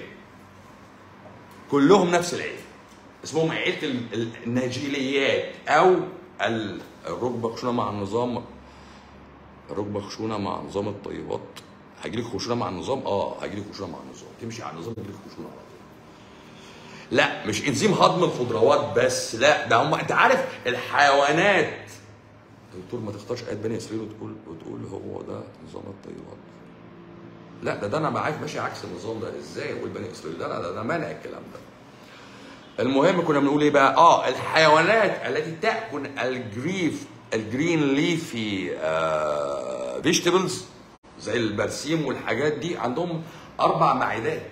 كلهم نفس العيله اسمهم عيله ال- ال- الناجيليات او ال- الركبه خشونه مع النظام الركبه خشونه مع نظام الطيبات هيجيلك خشونه مع النظام اه هيجيلك خشونه مع النظام تمشي على النظام يجيلك خشونه على طول لا مش انزيم هضم الخضروات بس لا ده هم انت عارف الحيوانات دكتور ما تختارش ايات بني اسرائيل وتقول وتقول هو ده نظام الطيبات لا ده ده انا معاك ماشي عكس النظام ده ازاي اقول بني اسرائيل لا لا ده انا مانع الكلام ده المهم كنا بنقول ايه بقى اه الحيوانات التي تاكل الجريف الجرين ليفي فيجيتابلز زي البرسيم والحاجات دي عندهم اربع معدات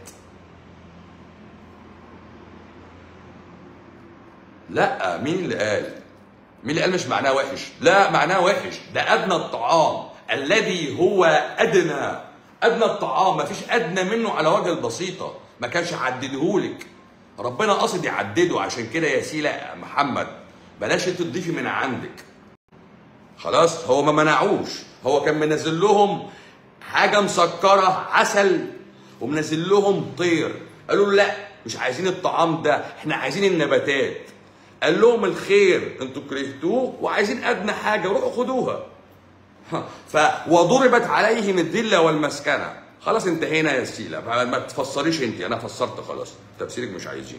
لا مين اللي قال مين اللي قال مش معناه وحش لا معناه وحش ده ادنى الطعام الذي هو ادنى ادنى الطعام ما فيش ادنى منه على وجه البسيطه ما كانش عددهولك ربنا قصد يعدده عشان كده يا سيلا يا محمد بلاش انت تضيفي من عندك خلاص هو ما منعوش هو كان منزل لهم حاجه مسكره عسل ومنزل لهم طير قالوا له لا مش عايزين الطعام ده احنا عايزين النباتات قال لهم الخير انتوا كرهتوه وعايزين ادنى حاجه روحوا خدوها ف وضربت عليهم الذله والمسكنه خلاص انتهينا يا سيلا ما تفسريش انت انا فسرت خلاص تفسيرك مش عايزين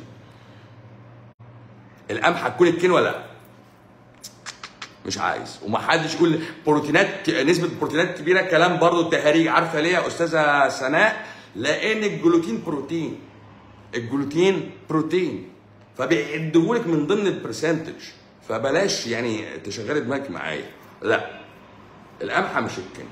القمح هتكون الكين ولا لا مش عايز ومحدش يقول بروتينات نسبه بروتينات كبيره كلام برضو تهاريج عارفه ليه يا استاذه سناء لان الجلوتين بروتين الجلوتين بروتين فبيعدهولك من ضمن البرسنتج فبلاش يعني تشغلي دماغك معايا لا القمحه مش الكن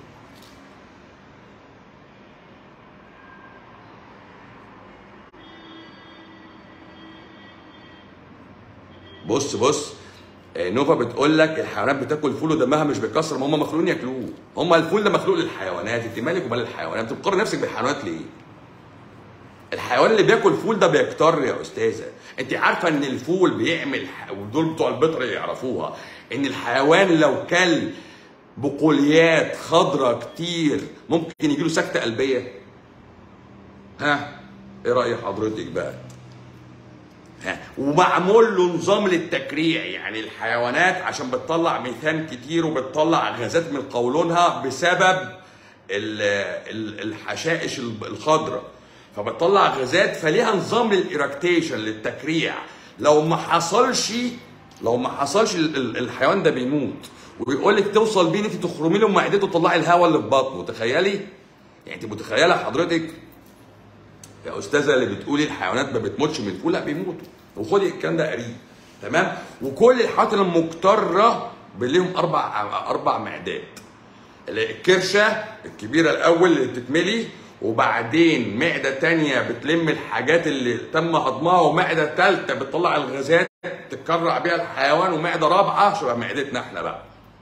بص بص آه، نوفا بتقول لك الحيوانات بتاكل فول ودمها مش بيكسر ما هم مخلوقين ياكلوه هم الفول ده مخلوق للحيوانات انت مالك ومال الحيوانات انت بتقارن نفسك بالحيوانات ليه الحيوان اللي بياكل فول ده بيكتر يا استاذه انت عارفه ان الفول بيعمل ح- ودول بتوع البيطر يعرفوها ان الحيوان لو كل بقوليات خضراء كتير ممكن يجيله سكته قلبيه ها ايه راي حضرتك بقى ها ومعمول له نظام للتكريع يعني الحيوانات عشان بتطلع ميثان كتير وبتطلع غازات من قولونها بسبب ال- ال- الحشائش الخضراء فبتطلع غازات فليها نظام للايراكتيشن للتكريع لو ما حصلش لو ما حصلش ال- ال- الحيوان ده بيموت وبيقول لك توصل بيه ان انت تخرمي له معدته وتطلعي الهواء اللي في بطنه تخيلي يعني انت متخيله حضرتك يا استاذه اللي بتقولي الحيوانات ما بتموتش من الفول لا بيموتوا وخدي الكلام ده قريب تمام وكل الحيوانات المكتره ليهم اربع اربع معدات الكرشه الكبيره الاول اللي بتتملي وبعدين معده تانية بتلم الحاجات اللي تم هضمها ومعده ثالثه بتطلع الغازات تتكرع بيها الحيوان ومعده رابعه شبه معدتنا احنا بقى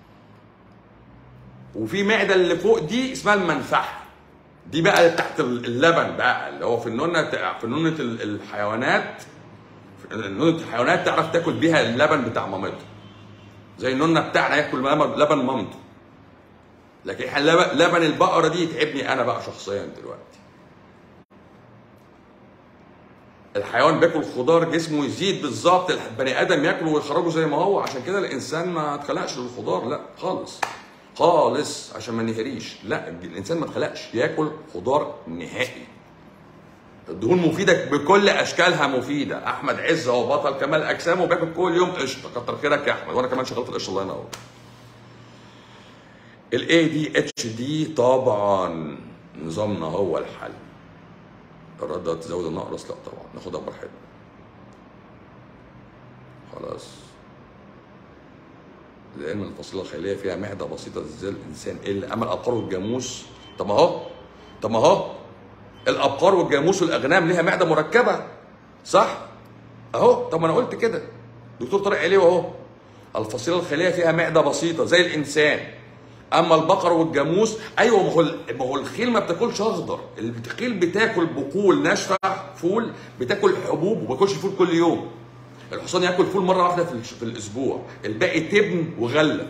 وفي معده اللي فوق دي اسمها المنفعه دي بقى اللي تحت اللبن بقى اللي هو في النونه في نونه ال- الحيوانات في نونه الحيوانات تعرف تاكل بيها اللبن بتاع مامتها زي النونه بتاعنا ياكل لبن لبن مامته لكن إحنا لبن, لبن البقره دي يتعبني انا بقى شخصيا دلوقتي الحيوان بياكل خضار جسمه يزيد بالظبط البني ادم ياكله ويخرجه زي ما هو عشان كده الانسان ما اتخلقش للخضار لا خالص خالص عشان ما نهريش لا الانسان ما اتخلقش ياكل خضار نهائي الدهون مفيدة بكل أشكالها مفيدة، أحمد عز هو بطل كمال أجسام وبياكل كل يوم قشطة، كتر خيرك يا أحمد، وأنا كمان شغال في القشطة الله ينور. الاي دي اتش دي طبعا نظامنا هو الحل. الرده تزود النقرس لا طبعا ناخدها براحتنا. خلاص. لان الفصيله الخيليه فيها معده بسيطه زي الانسان الا اما الابقار والجاموس طب ما اهو طب ما اهو الابقار والجاموس والاغنام ليها معده مركبه صح اهو طب ما انا قلت كده دكتور طارق عليه اهو الفصيله الخيليه فيها معده بسيطه زي الانسان اما البقر والجاموس ايوه ما هو ما هو الخيل ما بتاكلش اخضر الخيل بتاكل بقول ناشفه فول بتاكل حبوب وما بتاكلش فول كل يوم الحصان ياكل فول مره واحده في في الاسبوع الباقي تبن وغله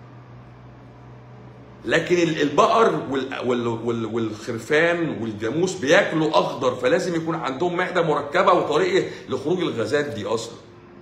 لكن ال- البقر وال- وال- وال- والخرفان والجاموس بياكلوا اخضر فلازم يكون عندهم معده مركبه وطريقه لخروج الغازات دي اصلا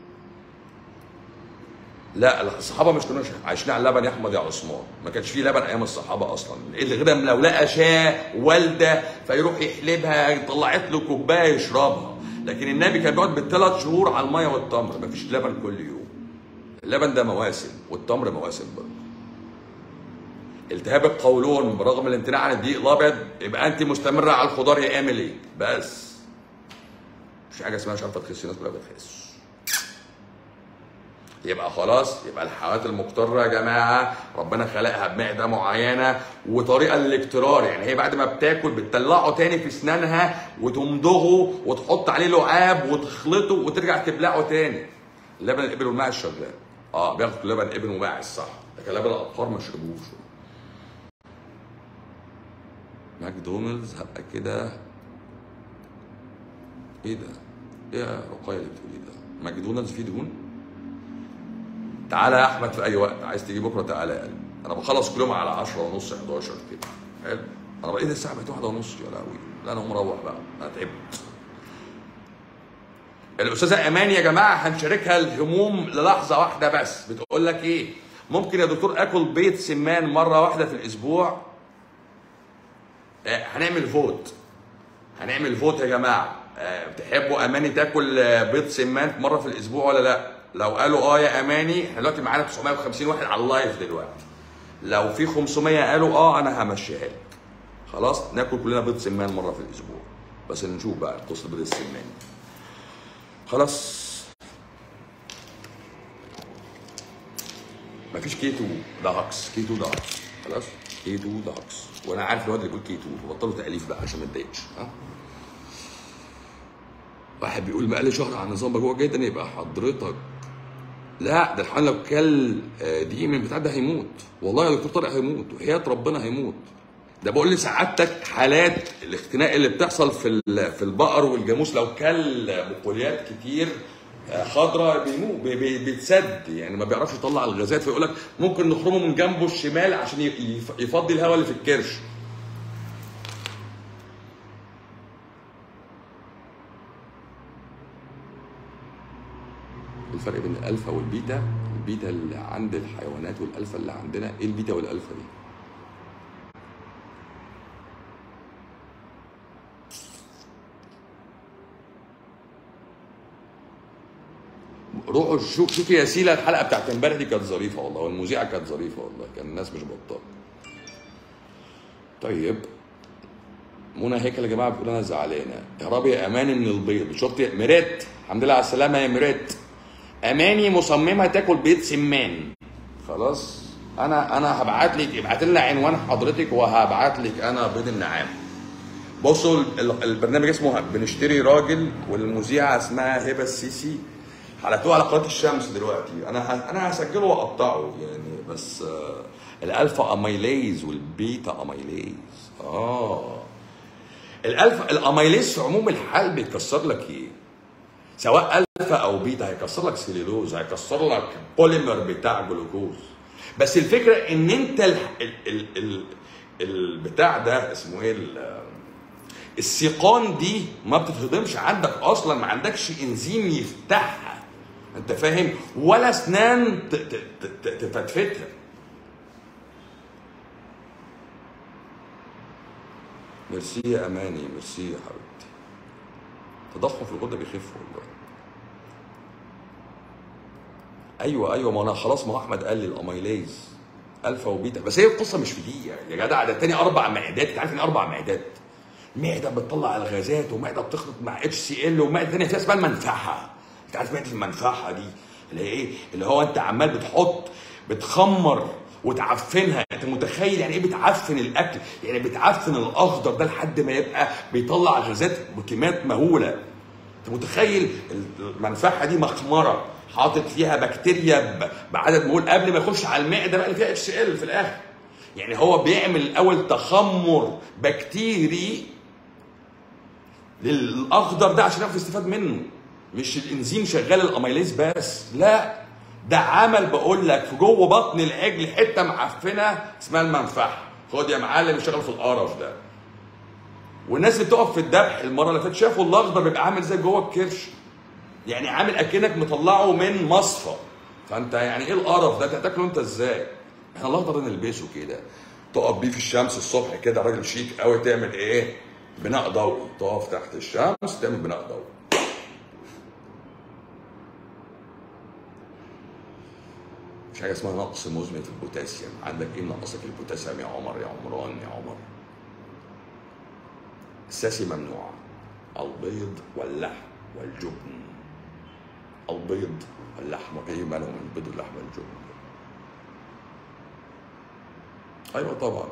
لا الصحابه مش كانوا عايشين على اللبن يا احمد يا عثمان ما كانش فيه لبن ايام الصحابه اصلا الغدا لو لقى شاه والده فيروح يحلبها طلعت له كوبايه يشربها لكن النبي كان بيقعد بالثلاث شهور على الميه والتمر ما فيش لبن كل يوم اللبن ده مواسم والتمر مواسم برضه التهاب القولون برغم الامتناع عن الدقيق الابيض يبقى انت مستمره على الخضار يا ايميلي بس مش حاجه اسمها مش عارفه تخسي الناس كلها بتخس يبقى خلاص يبقى الحيوانات المقترة يا جماعة ربنا خلقها بمعدة معينة وطريقة للاقترار يعني هي بعد ما بتاكل بتطلعه تاني في اسنانها وتمضغه وتحط عليه لعاب وتخلطه وترجع تبلعه تاني لبن الابل والماعز شغال اه بياخدوا لبن ابل وماعز صح لكن لبن الاطفال ما يشربوش ماكدونالدز هبقى كده ايه ده؟ ايه يا رقاية اللي بتقولي ده؟ ماكدونالدز فيه دهون؟ تعالى يا احمد في اي وقت عايز تيجي بكره تعالى يا قلبي انا بخلص كل يوم على 10 ونص 11 كده حلو انا بقيت الساعه بقت واحدة ونص يا لهوي لا انا مروح بقى انا تعبت الاستاذه امان يا جماعه هنشاركها الهموم للحظه واحده بس بتقول لك ايه ممكن يا دكتور اكل بيض سمان مره واحده في الاسبوع آه، هنعمل فوت هنعمل فوت يا جماعه آه، بتحبوا اماني تاكل آه، بيض سمان مره في الاسبوع ولا لا لو قالوا اه يا اماني احنا دلوقتي معانا 950 واحد على اللايف دلوقتي لو في 500 قالوا اه انا همشيها لك خلاص ناكل كلنا بيض سمان مره في الاسبوع بس نشوف بقى قصه البيض السمان خلاص مفيش كيتو داكس كيتو داكس خلاص كيتو داكس وانا عارف الواد اللي بيقول كيتو فبطلوا تاليف بقى عشان ما اتضايقش ها واحد بيقول بقالي شهر على النظام بجوع جدا يبقى حضرتك لا ده الحيوان لو كل آه، دقيق من بتاع ده هيموت والله يا دكتور طارق هيموت وحياة ربنا هيموت ده بقول لسعادتك حالات الاختناق اللي بتحصل في ال- في البقر والجاموس لو كل بقوليات كتير آه، خضراء بيموت بي- بي- بيتسد يعني ما بيعرفش يطلع الغازات فيقول لك ممكن نخرمه من جنبه الشمال عشان ي- يف- يفضي الهواء اللي في الكرش الفرق بين الالفا والبيتا البيتا اللي عند الحيوانات والالفا اللي عندنا ايه البيتا والالفا دي روحوا شوف شوفي يا سيلا الحلقه بتاعت امبارح دي كانت ظريفه والله والمذيعه كانت ظريفه والله كان الناس مش بطال طيب منى هيكل يا جماعه بتقول انا زعلانه يا رب يا امان من البيض شفت يا ميريت الحمد لله على السلامه يا ميريت اماني مصممه تاكل بيض سمان خلاص انا انا هبعت لك ابعت لنا عنوان حضرتك وهبعت لك انا بيض النعام بصوا ال- البرنامج اسمه بنشتري راجل والمذيعه اسمها هبه السيسي حلقتوه على قناه الشمس دلوقتي انا ه- انا هسجله واقطعه يعني بس آه الالفا اميليز والبيتا اميليز اه الالفا الاميليز في عموم الحال بيكسر لك ايه؟ سواء الفا او بيتا هيكسر لك سيلولوز هيكسر لك بوليمر بتاع جلوكوز بس الفكره ان انت ال ال ال ال البتاع ده اسمه ايه ال- السيقان دي ما بتتهضمش عندك اصلا ما عندكش انزيم يفتحها انت فاهم ولا اسنان ت- ت- ت- ت- تفتفتها ميرسي يا اماني ميرسي يا حبيبتي تضخم في الغده بيخف والله ايوه ايوه ما انا خلاص ما هو احمد قال لي الاميليز الفا وبيتا بس هي القصه مش في دي يا جدع ده تاني اربع معدات انت عارف ان اربع معدات معده بتطلع الغازات ومعده بتخلط مع اتش سي ال ومعده ثانيه فيها اسمها المنفعه انت عارف معده المنفعه دي اللي هي ايه اللي هو انت عمال بتحط بتخمر وتعفنها انت متخيل يعني ايه بتعفن الاكل يعني بتعفن الاخضر ده لحد ما يبقى بيطلع غازات بكميات مهوله انت متخيل المنفعه دي مخمره حاطط فيها بكتيريا ب- بعدد مهول قبل ما يخش على المعده بقى اللي فيها اتش ال في الاخر يعني هو بيعمل الاول تخمر بكتيري للاخضر ده عشان يعرف يستفاد منه مش الانزيم شغال الاميليز بس لا ده عمل بقول لك في جوه بطن العجل حته معفنه اسمها المنفعه خد يا معلم اشتغل في القرف ده والناس اللي بتقف في الذبح المره اللي فاتت شافوا الاخضر بيبقى عامل زي جوه الكرش يعني عامل اكنك مطلعه من مصفى فانت يعني ايه القرف ده تاكله انت ازاي؟ احنا الاخضر نلبسه كده تقف بيه في الشمس الصبح كده راجل شيك قوي تعمل ايه؟ بناء ضوئي تقف تحت الشمس تعمل بناء ضوئي مش حاجه اسمها نقص مزمن في البوتاسيوم عندك ايه نقصك البوتاسيوم يا عمر يا عمران يا عمر الساسي ممنوع البيض واللحم والجبن البيض واللحم ايه مالهم البيض واللحم والجبن ايوه طبعا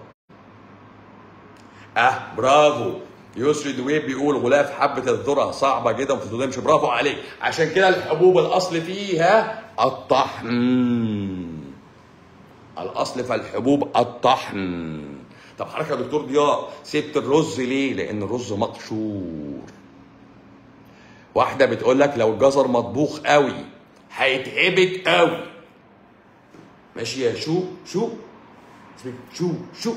اه برافو يسري دويب بيقول غلاف حبة الذرة صعبة جدا وما بتتهضمش برافو عليك عشان كده الحبوب الأصل فيها الطحن الأصل في الحبوب الطحن طب حضرتك يا دكتور ضياء سبت الرز ليه؟ لأن الرز مقشور واحدة بتقول لك لو الجزر مطبوخ قوي هيتعبك قوي ماشي يا شو شو شو شو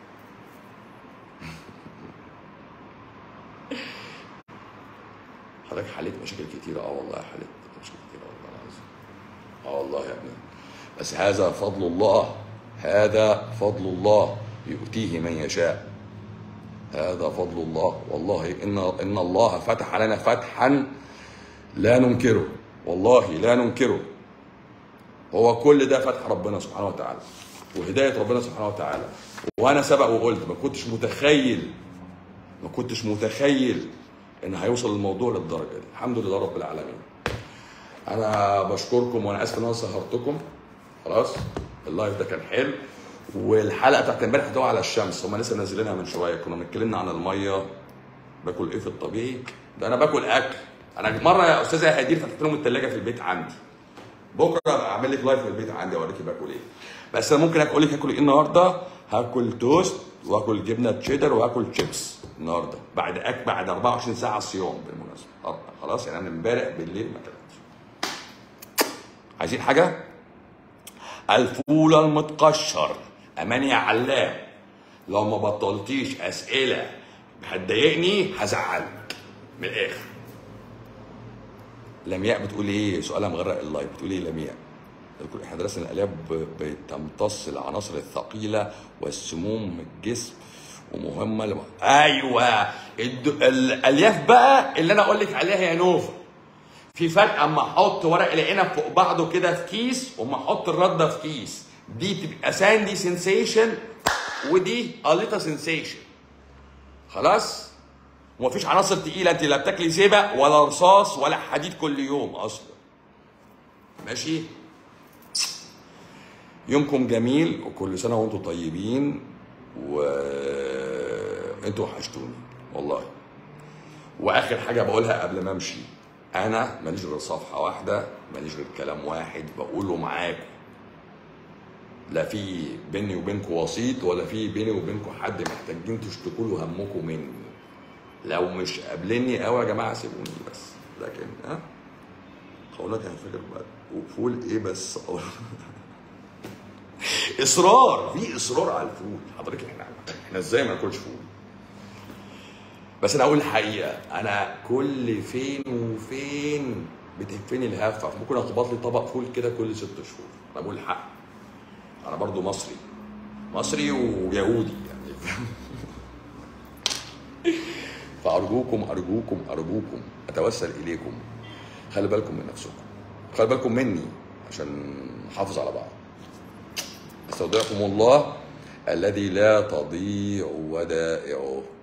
حضرتك حليت مشاكل كتيرة اه والله حليت مشاكل كتيرة والله العظيم اه والله يا ابني بس هذا فضل الله هذا فضل الله يؤتيه من يشاء هذا فضل الله والله ان ان الله فتح علينا فتحا لا ننكره والله لا ننكره هو كل ده فتح ربنا سبحانه وتعالى وهدايه ربنا سبحانه وتعالى وانا سبق وقلت ما كنتش متخيل ما كنتش متخيل ان هيوصل الموضوع للدرجه دي الحمد لله رب العالمين انا بشكركم وانا اسف ان انا سهرتكم خلاص اللايف ده كان حلو والحلقه بتاعت امبارح هتقع على الشمس هم لسه منزلينها من شويه كنا اتكلمنا عن الميه باكل ايه في الطبيعي ده انا باكل اكل انا مره يا استاذه هدير فتحت لهم الثلاجه في البيت عندي بكره ابقى اعمل لك لايف في البيت عندي اوريكي باكل ايه بس انا ممكن اقول لك هاكل ايه النهارده هاكل توست واكل جبنه تشيدر واكل شيبس النهارده بعد أك بعد 24 ساعه صيام بالمناسبه خلاص يعني انا امبارح بالليل ما اكلتش عايزين حاجه الفول المتقشر امان يا علام لو ما بطلتيش اسئله هتضايقني هزعلك من الاخر لمياء بتقول ايه سؤالها مغرق اللايف بتقول ايه لمياء بتقول احنا درسنا الالياف بتمتص العناصر الثقيله والسموم من الجسم ومهمه لم... ايوه الد... الالياف بقى اللي انا اقول لك عليها يا نوفا في فرق اما احط ورق العنب فوق بعضه كده في كيس واما احط الرده في كيس دي تبقى ساندي سensation ودي اليتا سensation خلاص ومفيش عناصر تقيله انت لا بتاكلي زبق ولا رصاص ولا حديد كل يوم اصلا ماشي يومكم جميل وكل سنه وانتم طيبين وانتوا وحشتوني والله واخر حاجه بقولها قبل ما امشي انا ماليش غير صفحه واحده ماليش غير كلام واحد بقوله معاكم لا في بيني وبينكم وسيط ولا في بيني وبينكم حد محتاجين تشتكوا له همكم مني لو مش قابليني قوي يا جماعه سيبوني بس لكن ها قولك انا فاكر بقى وفول ايه بس اصرار في اصرار على الفول حضرتك احنا احنا ازاي ما ناكلش فول بس انا اقول الحقيقه انا كل فين وفين بتهفني الهفه ممكن اخبط لي طبق فول كده كل ست شهور انا بقول الحق انا برضو مصري مصري ويهودي يعني فارجوكم ارجوكم ارجوكم اتوسل اليكم خلي بالكم من نفسكم خلي بالكم مني عشان نحافظ على بعض استودعكم الله الذي لا تضيع ودائعه